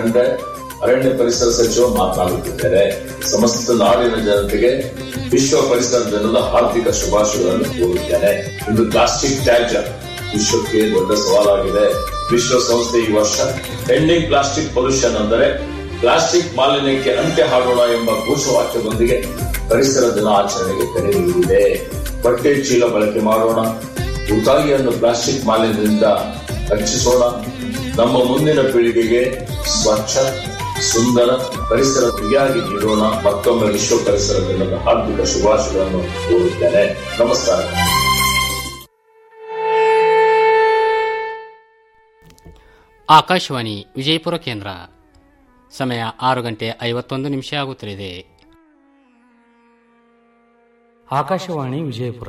ಅಂದ್ರೆ ಅರಣ್ಯ ಪರಿಸರ ಸಚಿವ ಮಾತನಾಡುತ್ತಿದ್ದಾರೆ ಸಮಸ್ತ ನಾಡಿನ ಜನತೆಗೆ ವಿಶ್ವ ಪರಿಸರ ದಿನದ ಹಾರ್ದಿಕ ಶುಭಾಶಯಗಳನ್ನು ಕೋರುತ್ತೇನೆ ಇಂದು ಪ್ಲಾಸ್ಟಿಕ್ ತ್ಯಾಜ್ಯ ವಿಶ್ವಕ್ಕೆ ದೊಡ್ಡ ಸವಾಲಾಗಿದೆ ವಿಶ್ವಸಂಸ್ಥೆ ಈ ವರ್ಷ ಎಂಡಿಂಗ್ ಪ್ಲಾಸ್ಟಿಕ್ ಪೊಲ್ಯೂಷನ್ ಅಂದರೆ ಪ್ಲಾಸ್ಟಿಕ್ ಮಾಲಿನ್ಯಕ್ಕೆ ಅಂತ್ಯ ಹಾಡೋಣ ಎಂಬ ಘೋಷವಾಕ್ಯದೊಂದಿಗೆ ಪರಿಸರ ದಿನ ಆಚರಣೆಗೆ ಕರೆ ನೀಡಿದೆ ಬಟ್ಟೆ ಚೀಲ ಬಳಕೆ ಮಾಡೋಣ ಉತಾಗಿಯನ್ನು ಪ್ಲಾಸ್ಟಿಕ್ ಮಾಲಿನ್ಯದಿಂದ ರಕ್ಷಿಸೋಣ ನಮ್ಮ ಮುಂದಿನ ಪೀಳಿಗೆಗೆ ಸ್ವಚ್ಛ ಸುಂದರ ಪರಿಸರ ಪ್ರಿಯಾಗಿ ನೀಡೋಣ ಮತ್ತೊಮ್ಮೆ ವಿಶ್ವ ಪರಿಸರ ದಿನದ ಹಾರ್ದಿಕ ಶುಭಾಶಯಗಳನ್ನು ಕೋರುತ್ತೇನೆ ನಮಸ್ಕಾರ ಆಕಾಶವಾಣಿ ವಿಜಯಪುರ ಕೇಂದ್ರ ಸಮಯ ಆರು ಗಂಟೆ ಐವತ್ತೊಂದು ನಿಮಿಷ ಆಗುತ್ತಲಿದೆ ಆಕಾಶವಾಣಿ ವಿಜಯಪುರ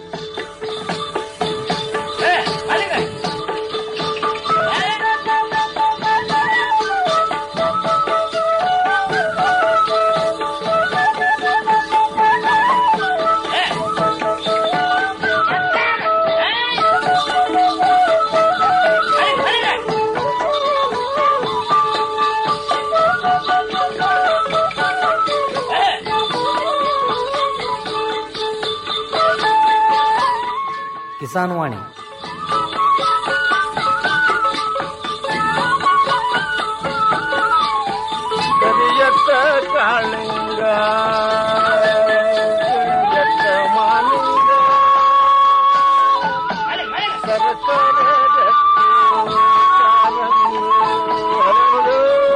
ಕಿಸಾನ್ ವಾಣಿ ಕರಿಯತ್ತ ಕಾಳಿಂಗ ಕರಿಯತ್ತ ಮಾಲಿಂಗ ಸರಸರ ರಕ್ತಿ ಕಾರಂಗಿ ಹರಡು.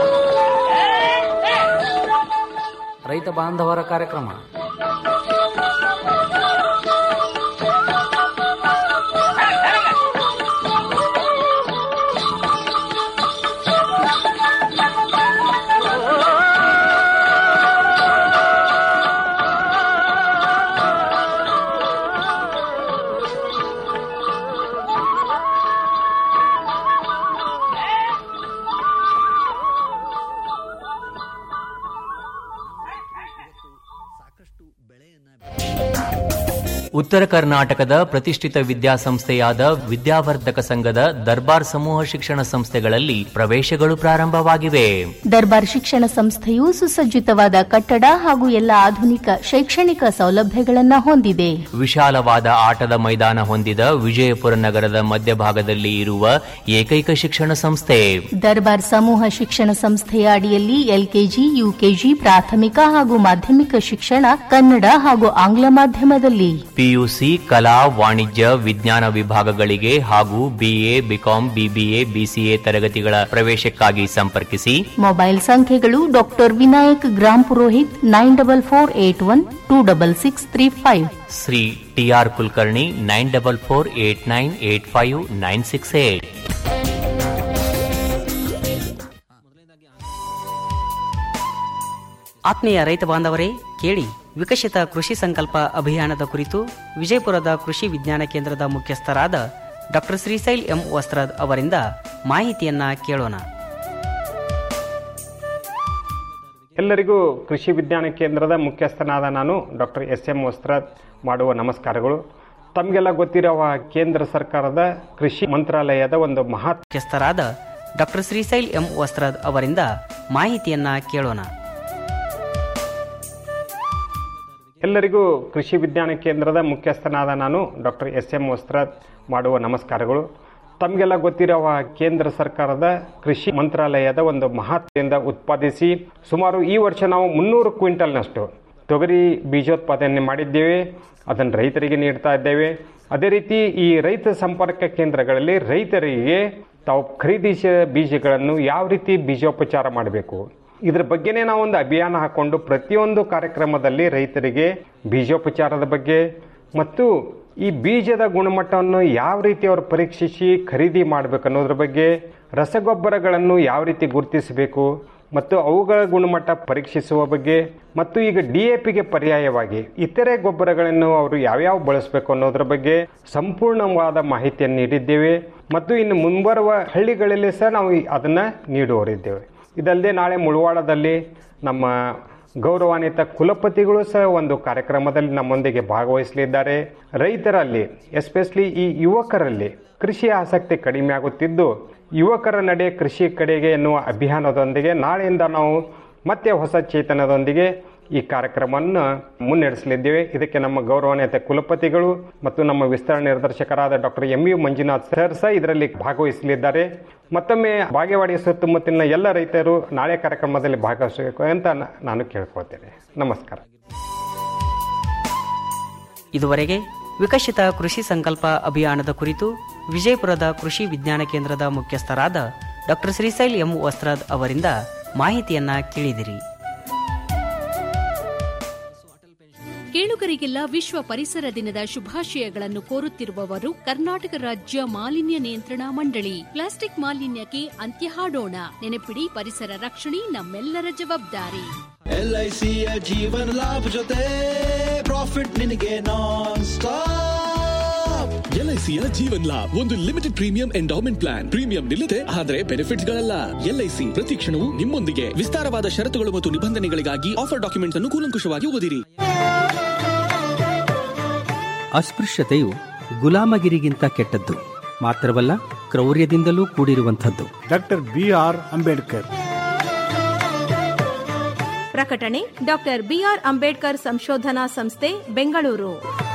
ರೈತ ಬಾಂಧವರ ಕಾರ್ಯಕ್ರಮ ಉತ್ತರ ಕರ್ನಾಟಕದ ಪ್ರತಿಷ್ಠಿತ ವಿದ್ಯಾಸಂಸ್ಥೆಯಾದ ವಿದ್ಯಾವರ್ಧಕ ಸಂಘದ ದರ್ಬಾರ್ ಸಮೂಹ ಶಿಕ್ಷಣ ಸಂಸ್ಥೆಗಳಲ್ಲಿ ಪ್ರವೇಶಗಳು ಪ್ರಾರಂಭವಾಗಿವೆ ದರ್ಬಾರ್ ಶಿಕ್ಷಣ ಸಂಸ್ಥೆಯು ಸುಸಜ್ಜಿತವಾದ ಕಟ್ಟಡ ಹಾಗೂ ಎಲ್ಲ ಆಧುನಿಕ ಶೈಕ್ಷಣಿಕ ಸೌಲಭ್ಯಗಳನ್ನು ಹೊಂದಿದೆ ವಿಶಾಲವಾದ ಆಟದ ಮೈದಾನ ಹೊಂದಿದ ವಿಜಯಪುರ ನಗರದ ಮಧ್ಯಭಾಗದಲ್ಲಿ ಇರುವ ಏಕೈಕ ಶಿಕ್ಷಣ ಸಂಸ್ಥೆ ದರ್ಬಾರ್ ಸಮೂಹ ಶಿಕ್ಷಣ ಸಂಸ್ಥೆಯ ಅಡಿಯಲ್ಲಿ ಎಲ್ಕೆಜಿ ಯುಕೆಜಿ ಪ್ರಾಥಮಿಕ ಹಾಗೂ ಮಾಧ್ಯಮಿಕ ಶಿಕ್ಷಣ ಕನ್ನಡ ಹಾಗೂ ಆಂಗ್ಲ ಮಾಧ್ಯಮದಲ್ಲಿ ಪಿಯುಸಿ ಕಲಾ ವಾಣಿಜ್ಯ ವಿಜ್ಞಾನ ವಿಭಾಗಗಳಿಗೆ ಹಾಗೂ ಬಿಎ ಬಿಕಾಂ ಬಿಬಿಎ ಬಿಸಿಎ ತರಗತಿಗಳ ಪ್ರವೇಶಕ್ಕಾಗಿ ಸಂಪರ್ಕಿಸಿ ಮೊಬೈಲ್ ಸಂಖ್ಯೆಗಳು doctor Vinayak Gram Purohit nine double four eight one two double six three five Shri TR Kulkarni nine double four eight nine eight five nine six eight ಆತ್ಮೀಯ ರೈತ ಬಾಂಧವರೇ ಕೇಳಿ ವಿಕಸಿತ ಕೃಷಿ ಸಂಕಲ್ಪ ಅಭಿಯಾನದ ಕುರಿತು ವಿಜಯಪುರದ ಕೃಷಿ ವಿಜ್ಞಾನ ಕೇಂದ್ರದ ಮುಖ್ಯಸ್ಥರಾದ ಡಾಕ್ಟರ್ ಶ್ರೀಶೈಲ್ ಎಂ ವಸ್ತ್ರದ್ ಅವರಿಂದ ಮಾಹಿತಿಯನ್ನ ಕೇಳೋಣ ಎಲ್ಲರಿಗೂ ಕೃಷಿ ವಿಜ್ಞಾನ ಕೇಂದ್ರದ ಮುಖ್ಯಸ್ಥನಾದ ನಾನು ಡಾಕ್ಟರ್ ಎಸ್ ಎಂ ವಸ್ತ್ರದ್ ಮಾಡುವ ನಮಸ್ಕಾರಗಳು ತಮಗೆಲ್ಲ ಗೊತ್ತಿರುವ ಕೇಂದ್ರ ಸರ್ಕಾರದ ಕೃಷಿ ಮಂತ್ರಾಲಯದ ಒಂದು ಮಹತ್ ಮುಖ್ಯಸ್ಥರಾದ ಡಾಕ್ಟರ್ ಶ್ರೀಶೈಲ್ ಎಂ ವಸ್ತ್ರದ್ ಅವರಿಂದ ಮಾಹಿತಿಯನ್ನ ಕೇಳೋಣ ಎಲ್ಲರಿಗೂ ಕೃಷಿ ವಿಜ್ಞಾನ ಕೇಂದ್ರದ ಮುಖ್ಯಸ್ಥನಾದ ನಾನು ಡಾಕ್ಟರ್ ಎಸ್ ಎಂ ವಸ್ತ್ರದ್ ಮಾಡುವ ನಮಸ್ಕಾರಗಳು ತಮಗೆಲ್ಲ ಗೊತ್ತಿರುವ ಕೇಂದ್ರ ಸರ್ಕಾರದ ಕೃಷಿ ಮಂತ್ರಾಲಯದ ಒಂದು ಮಹತ್ವದಿಂದ ಉತ್ಪಾದಿಸಿ ಸುಮಾರು ಈ ವರ್ಷ ನಾವು ಮುನ್ನೂರು ಕ್ವಿಂಟಲ್ನಷ್ಟು ತೊಗರಿ ಬೀಜೋತ್ಪಾದನೆ ಮಾಡಿದ್ದೇವೆ ಅದನ್ನು ರೈತರಿಗೆ ನೀಡ್ತಾ ಇದ್ದೇವೆ ಅದೇ ರೀತಿ ಈ ರೈತ ಸಂಪರ್ಕ ಕೇಂದ್ರಗಳಲ್ಲಿ ರೈತರಿಗೆ ತಾವು ಖರೀದಿಸಿದ ಬೀಜಗಳನ್ನು ಯಾವ ರೀತಿ ಬೀಜೋಪಚಾರ ಮಾಡಬೇಕು ಇದ್ರ ಬಗ್ಗೆನೇ ನಾವು ಒಂದು ಅಭಿಯಾನ ಹಾಕೊಂಡು ಪ್ರತಿಯೊಂದು ಕಾರ್ಯಕ್ರಮದಲ್ಲಿ ರೈತರಿಗೆ ಬೀಜೋಪಚಾರದ ಬಗ್ಗೆ ಮತ್ತು ಈ ಬೀಜದ ಗುಣಮಟ್ಟವನ್ನು ಯಾವ ರೀತಿ ಅವರು ಪರೀಕ್ಷಿಸಿ ಖರೀದಿ ಮಾಡಬೇಕು ಅನ್ನೋದ್ರ ಬಗ್ಗೆ ರಸಗೊಬ್ಬರಗಳನ್ನು ಯಾವ ರೀತಿ ಗುರುತಿಸಬೇಕು ಮತ್ತು ಅವುಗಳ ಗುಣಮಟ್ಟ ಪರೀಕ್ಷಿಸುವ ಬಗ್ಗೆ ಮತ್ತು ಈಗ ಡಿ ಎ ಪಿಗೆ ಪರ್ಯಾಯವಾಗಿ ಇತರೆ ಗೊಬ್ಬರಗಳನ್ನು ಅವರು ಯಾವ್ಯಾವ ಬಳಸಬೇಕು ಅನ್ನೋದ್ರ ಬಗ್ಗೆ ಸಂಪೂರ್ಣವಾದ ಮಾಹಿತಿಯನ್ನು ನೀಡಿದ್ದೇವೆ ಮತ್ತು ಇನ್ನು ಮುಂಬರುವ ಹಳ್ಳಿಗಳಲ್ಲಿ ಸಹ ನಾವು ಈ- ಅದನ್ನ ನೀಡುವರಿದ್ದೇವೆ ಇದಲ್ಲದೆ ನಾಳೆ ಮುಳವಾಡದಲ್ಲಿ ನಮ್ಮ ಗೌರವಾನ್ವಿತ ಕುಲಪತಿಗಳು ಸಹ ಒಂದು ಕಾರ್ಯಕ್ರಮದಲ್ಲಿ ನಮ್ಮೊಂದಿಗೆ ಭಾಗವಹಿಸಲಿದ್ದಾರೆ ರೈತರಲ್ಲಿ ಎಸ್ಪೆಷಲಿ ಈ ಯುವಕರಲ್ಲಿ ಕೃಷಿ ಆಸಕ್ತಿ ಕಡಿಮೆ ಆಗುತ್ತಿದ್ದು ಯುವಕರ ನಡೆ ಕೃಷಿ ಕಡೆಗೆ ಎನ್ನುವ ಅಭಿಯಾನದೊಂದಿಗೆ ನಾಳೆಯಿಂದ ನಾವು ಮತ್ತೆ ಹೊಸ ಚೇತನದೊಂದಿಗೆ ಈ ಕಾರ್ಯಕ್ರಮವನ್ನು ಮುನ್ನಡೆಸಲಿದ್ದೇವೆ ಇದಕ್ಕೆ ನಮ್ಮ ಗೌರವಾನ್ವಿತ ಕುಲಪತಿಗಳು ಮತ್ತು ನಮ್ಮ ವಿಸ್ತರಣೆ ನಿರ್ದೇಶಕರಾದ doctor M U Manjunath sir ಸಹ ಇದರಲ್ಲಿ ಭಾಗವಹಿಸಲಿದ್ದಾರೆ ಮತ್ತೊಮ್ಮೆ ಬಾಗೇವಾಡಿ ಸುತ್ತಮುತ್ತಲಿನ ಎಲ್ಲ ರೈತರು ನಾಳೆ ಕಾರ್ಯಕ್ರಮದಲ್ಲಿ ಭಾಗವಹಿಸಬೇಕು ಅಂತ ನ- ನಾನು ಕೇಳ್ಕೊಳ್ತೇನೆ ನಮಸ್ಕಾರ ಇದುವರೆಗೆ ವಿಕಸಿತ ಕೃಷಿ ಸಂಕಲ್ಪ ಅಭಿಯಾನದ ಕುರಿತು ವಿಜಯಪುರದ ಕೃಷಿ ವಿಜ್ಞಾನ ಕೇಂದ್ರದ ಮುಖ್ಯಸ್ಥರಾದ ಡಾಕ್ಟರ್ ಶ್ರೀಶೈಲ್ ಎಂ ವಸ್ತ್ರಾದ್ ಅವರಿಂದ ಮಾಹಿತಿಯನ್ನ ಕೇಳಿದಿರಿ ಕೇಳುಗರಿಗೆಲ್ಲ ವಿಶ್ವ ಪರಿಸರ ದಿನದ ಶುಭಾಶಯಗಳನ್ನು ಕೋರುತ್ತಿರುವವರು ಕರ್ನಾಟಕ ರಾಜ್ಯ ಮಾಲಿನ್ಯ ನಿಯಂತ್ರಣ ಮಂಡಳಿ ಪ್ಲಾಸ್ಟಿಕ್ ಮಾಲಿನ್ಯಕ್ಕೆ ಅಂತ್ಯ ಹಾಡೋಣ ನೆನಪಿಡಿ ಪರಿಸರ ರಕ್ಷಣೆ ನಮ್ಮೆಲ್ಲರ ಜವಾಬ್ದಾರಿ ಎಲ್ಐಸಿಯ ಜೀವನ ಲಾಭ ಜೊತೆ ಪ್ರಾಫಿಟ್ ನಿನಗೆ ನಾನ್ ಸ್ಟಾಪ್ ಎಲ್ಐಸಿಯ ಜೀವನ್ ಲಾಭ್ ಒಂದು limited premium endowment plan premium ನಿಲ್ಲದೆ ಆದರೆ ಬೆನಿಫಿಟ್ಸ್ ಗಳಲ್ಲ ಎಲ್ಐಸಿ ಪ್ರತಿ ಕ್ಷಣವೂ ನಿಮ್ಮೊಂದಿಗೆ ವಿಸ್ತಾರವಾದ ಷರತ್ತುಗಳು ಮತ್ತು ನಿಬಂಧನೆಗಳಿಗಾಗಿ ಆಫರ್ ಡಾಕ್ಯುಮೆಂಟ್ಸ್ ಅನ್ನು ಕೂಲಂಕುಷವಾಗಿ ಓದಿರಿ ಅಸ್ಪೃಶ್ಯತೆಯು ಗುಲಾಮಗಿರಿಗಿಂತ ಕೆಟ್ಟದ್ದು ಮಾತ್ರವಲ್ಲ ಕ್ರೌರ್ಯದಿಂದಲೂ ಕೂಡಿರುವಂಥದ್ದು ಡಾಕ್ಟರ್ ಬಿ ಆರ್ ಅಂಬೇಡ್ಕರ್ ಪ್ರಕಟಣೆ ಡಾಕ್ಟರ್ ಬಿಆರ್ ಅಂಬೇಡ್ಕರ್ ಸಂಶೋಧನಾ ಸಂಸ್ಥೆ ಬೆಂಗಳೂರು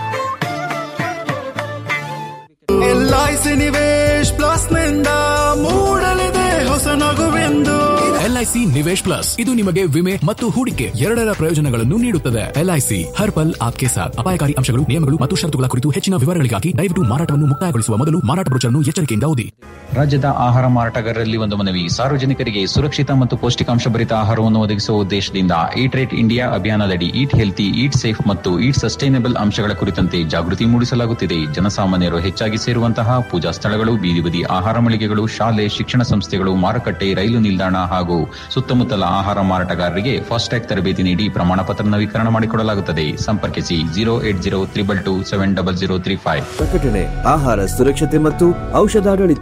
ಎಲ್ಐಸಿ ನಿವೇಶ್ ಪ್ಲಸ್ ನಿಂದ ಮೂಡಲಿದೆ ಹೊಸ ನಗುವೆಂದು ಎಲ್ಐಸಿ ನಿವೇಶ್ ಪ್ಲಸ್ ಇದು ನಿಮಗೆ ವಿಮೆ ಮತ್ತು ಹೂಡಿಕೆ ಎರಡರ ಪ್ರಯೋಜನಗಳನ್ನು ನೀಡುತ್ತದೆ ಎಲ್ಐಸಿ ಹರ್ ಪಲ್ ಆಪ್ಕೆ ಸಾಥ್ ಅಪಾಯಕಾರಿ ಅಂಶಗಳು ನಿಯಮಗಳು ಮತ್ತು ಷರತ್ತುಗಳ ಕುರಿತು ಹೆಚ್ಚಿನ ವಿವರಗಳಿಗಾಗಿ ದಯವಿಟ್ಟು ಮಾರಾಟವನ್ನು ಮುಕ್ತಾಯಗೊಳಿಸುವ ಮೊದಲು ಮಾರಾಟ ಬ್ರೋಚರ್ನ್ನು ಎಚ್ಚರಿಕೆಯಿಂದ ಓದಿ ರಾಜ್ಯದ ಆಹಾರ ಮಾರಾಟಗಾರರಲ್ಲಿ ಒಂದು ಮನವಿ ಸಾರ್ವಜನಿಕರಿಗೆ ಸುರಕ್ಷಿತ ಮತ್ತು ಪೌಷ್ಟಿಕಾಂಶ ಭರಿತ ಆಹಾರವನ್ನು ಒದಗಿಸುವ ಉದ್ದೇಶದಿಂದ ಈಟ್ ರೇಟ್ ಇಂಡಿಯಾ ಅಭಿಯಾನದಡಿ ಈಟ್ ಹೆಲ್ತಿ ಈಟ್ ಸೇಫ್ ಮತ್ತು ಈಟ್ ಸಸ್ಟೈನಬಲ್ ಅಂಶಗಳ ಕುರಿತಂತೆ ಜಾಗೃತಿ ಮೂಡಿಸಲಾಗುತ್ತಿದೆ ಜನಸಾಮಾನ್ಯರು ಹೆಚ್ಚಾಗಿ ಸೇರುವಂತಹ ಪೂಜಾ ಸ್ಥಳಗಳು ಬೀದಿ ಬದಿ ಆಹಾರ ಮಳಿಗೆಗಳು ಶಾಲೆ ಶಿಕ್ಷಣ ಸಂಸ್ಥೆಗಳು ಮಾರುಕಟ್ಟೆ ರೈಲು ನಿಲ್ದಾಣ ಹಾಗೂ ಸುತ್ತಮುತ್ತಲ ಆಹಾರ ಮಾರಾಟಗಾರರಿಗೆ ಫಾಸ್ಟ್ಯಾಗ್ ತರಬೇತಿ ನೀಡಿ ಪ್ರಮಾಣ ಪತ್ರ ನವೀಕರಣ ಮಾಡಿಕೊಡಲಾಗುತ್ತದೆ ಸಂಪರ್ಕಿಸಿ zero eight zero triple two seven double zero three five ಪ್ರಕಟಣೆ ಆಹಾರ ಸುರಕ್ಷತೆ ಮತ್ತು ಔಷಧಾಡಳಿತ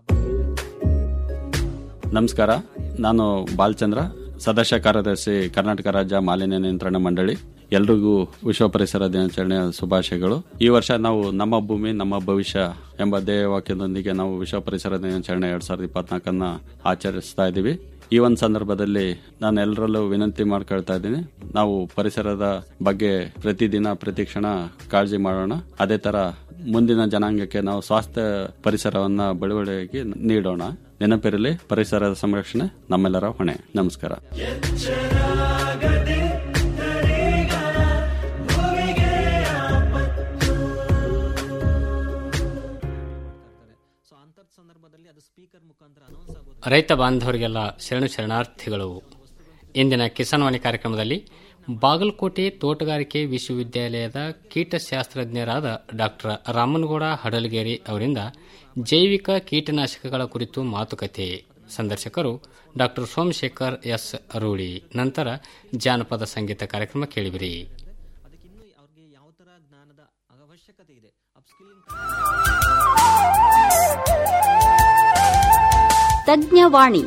ನಮಸ್ಕಾರ ನಾನು ಬಾಲಚಂದ್ರ ಸದಸ್ಯ ಕಾರ್ಯದರ್ಶಿ ಕರ್ನಾಟಕ ರಾಜ್ಯ ಮಾಲಿನ್ಯ ನಿಯಂತ್ರಣ ಮಂಡಳಿ ಎಲ್ರಿಗೂ ವಿಶ್ವ ಪರಿಸರ ದಿನಾಚರಣೆಯ ಶುಭಾಶಯಗಳು ಈ ವರ್ಷ ನಾವು ನಮ್ಮ ಭೂಮಿ ನಮ್ಮ ಭವಿಷ್ಯ ಎಂಬ ಧ್ಯೇಯ ವಾಕ್ಯದೊಂದಿಗೆ ನಾವು ವಿಶ್ವ ಪರಿಸರ ದಿನಾಚರಣೆ ಎರಡ್ ಸಾವಿರದ ಇಪ್ಪತ್ನಾಲ್ಕನ್ನ ಆಚರಿಸ್ತಾ ಇದ್ದೀವಿ ಈ ಒಂದು ಸಂದರ್ಭದಲ್ಲಿ ನಾನು ಎಲ್ಲರಲ್ಲೂ ವಿನಂತಿ ಮಾಡ್ಕೊಳ್ತಾ ಇದ್ದೀನಿ ನಾವು ಪರಿಸರದ ಬಗ್ಗೆ ಪ್ರತಿದಿನ ಪ್ರತಿ ಕ್ಷಣ ಕಾಳಜಿ ಮಾಡೋಣ ಅದೇ ತರ ಮುಂದಿನ ಜನಾಂಗಕ್ಕೆ ನಾವು ಸ್ವಾಸ್ಥ್ಯ ಪರಿಸರವನ್ನ ಬಳುವಳಿಯಾಗಿ ನೀಡೋಣ ನೆನಪಿರಲಿ ಪರಿಸರದ ಸಂರಕ್ಷಣೆ ನಮ್ಮೆಲ್ಲರ ಹೊಣೆ ನಮಸ್ಕಾರ ರೈತ ಬಾಂಧವರಿಗೆಲ್ಲ ಶರಣು ಶರಣಾರ್ಥಿಗಳು ಇಂದಿನ ಕಿಸಾನ್ವಾಣಿ ಕಾರ್ಯಕ್ರಮದಲ್ಲಿ ಬಾಗಲಕೋಟೆ ತೋಟಗಾರಿಕೆ ವಿಶ್ವವಿದ್ಯಾಲಯದ ಕೀಟಶಾಸ್ತ್ರಜ್ಞರಾದ ಡಾಕ್ಟರ್ ರಾಮನಗೌಡ ಹಡಲಗೇರಿ ಅವರಿಂದ ಜೈವಿಕ ಕೀಟನಾಶಕಗಳ ಕುರಿತು ಮಾತುಕತೆ ಸಂದರ್ಶಕರು ಡಾಕ್ಟರ್ ಸೋಮಶೇಖರ್ ಎಸ್ ರೂಢಿ ನಂತರ ಜಾನಪದ ಸಂಗೀತ ಕಾರ್ಯಕ್ರಮ ಕೇಳಿಬಿರಿ ತಜ್ಞವಾಣಿ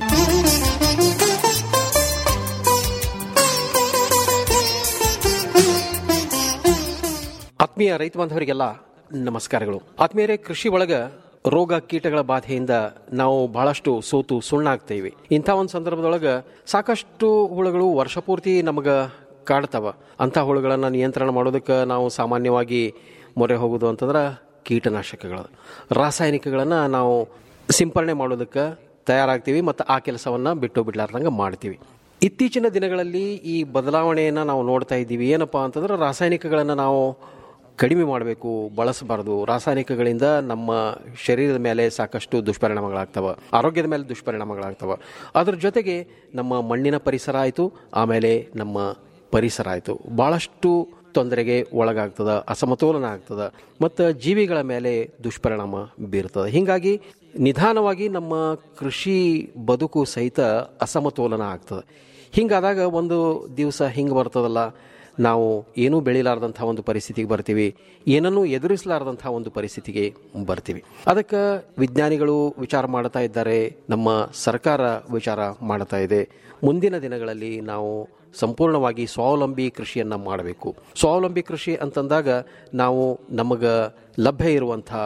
ಆತ್ಮೀಯ ರೈತ ಬಾಂಧವರಿಗೆಲ್ಲ ನಮಸ್ಕಾರಗಳು ಆತ್ಮೀಯರೇ ಕೃಷಿ ಒಳಗ ರೋಗ ಕೀಟಗಳ ಬಾಧೆಯಿಂದ ನಾವು ಬಹಳಷ್ಟು ಸೋತು ಸುಣ್ಣಾಗ್ತೇವೆ ಇಂಥ ಒಂದು ಸಂದರ್ಭದೊಳಗ ಸಾಕಷ್ಟು ಹುಳುಗಳು ವರ್ಷಪೂರ್ತಿ ನಮಗ ಕಾಡ್ತಾವ ಅಂಥ ಹುಳುಗಳನ್ನು ನಿಯಂತ್ರಣ ಮಾಡೋದಕ್ಕೆ ನಾವು ಸಾಮಾನ್ಯವಾಗಿ ಮೊರೆ ಹೋಗೋದು ಅಂತಂದ್ರೆ ಕೀಟನಾಶಕಗಳು ರಾಸಾಯನಿಕಗಳನ್ನು ನಾವು ಸಿಂಪರಣೆ ಮಾಡೋದಕ್ಕೆ ತಯಾರಾಗ್ತೀವಿ ಮತ್ತು ಆ ಕೆಲಸವನ್ನು ಬಿಟ್ಟು ಬಿಡ್ಲಾರ್ದಂಗೆ ಮಾಡ್ತೀವಿ ಇತ್ತೀಚಿನ ದಿನಗಳಲ್ಲಿ ಈ ಬದಲಾವಣೆಯನ್ನು ನಾವು ನೋಡ್ತಾ ಇದ್ದೀವಿ ಏನಪ್ಪ ಅಂತಂದ್ರೆ ರಾಸಾಯನಿಕಗಳನ್ನು ನಾವು ಕಡಿಮೆ ಮಾಡಬೇಕು ಬಳಸಬಾರ್ದು ರಾಸಾಯನಿಕಗಳಿಂದ ನಮ್ಮ ಶರೀರದ ಮೇಲೆ ಸಾಕಷ್ಟು ದುಷ್ಪರಿಣಾಮಗಳಾಗ್ತವೆ ಆರೋಗ್ಯದ ಮೇಲೆ ದುಷ್ಪರಿಣಾಮಗಳಾಗ್ತವೆ ಅದ್ರ ಜೊತೆಗೆ ನಮ್ಮ ಮಣ್ಣಿನ ಪರಿಸರ ಆಯಿತು ಆಮೇಲೆ ನಮ್ಮ ಪರಿಸರ ಆಯಿತು ಭಾಳಷ್ಟು ತೊಂದರೆಗೆ ಒಳಗಾಗ್ತದೆ ಅಸಮತೋಲನ ಆಗ್ತದೆ ಮತ್ತು ಜೀವಿಗಳ ಮೇಲೆ ದುಷ್ಪರಿಣಾಮ ಬೀರ್ತದೆ ಹೀಗಾಗಿ ನಿಧಾನವಾಗಿ ನಮ್ಮ ಕೃಷಿ ಬದುಕು ಸಹಿತ ಅಸಮತೋಲನ ಆಗ್ತದೆ ಹಿಂಗಾದಾಗ ಒಂದು ದಿವಸ ಹಿಂಗೆ ಬರ್ತದಲ್ಲ ನಾವು ಏನೂ ಬೆಳಿಲಾರ್ದಂಥ ಒಂದು ಪರಿಸ್ಥಿತಿಗೆ ಬರ್ತೀವಿ ಏನನ್ನೂ ಎದುರಿಸಲಾರ್ದಂಥ ಒಂದು ಪರಿಸ್ಥಿತಿಗೆ ಬರ್ತೀವಿ ಅದಕ್ಕೆ ವಿಜ್ಞಾನಿಗಳು ವಿಚಾರ ಮಾಡ್ತಾ ಇದ್ದಾರೆ ನಮ್ಮ ಸರ್ಕಾರ ವಿಚಾರ ಮಾಡ್ತಾ ಇದೆ ಮುಂದಿನ ದಿನಗಳಲ್ಲಿ ನಾವು ಸಂಪೂರ್ಣವಾಗಿ ಸ್ವಾವಲಂಬಿ ಕೃಷಿಯನ್ನು ಮಾಡಬೇಕು ಸ್ವಾವಲಂಬಿ ಕೃಷಿ ಅಂತಂದಾಗ ನಾವು ನಮಗೆ ಲಭ್ಯ ಇರುವಂಥ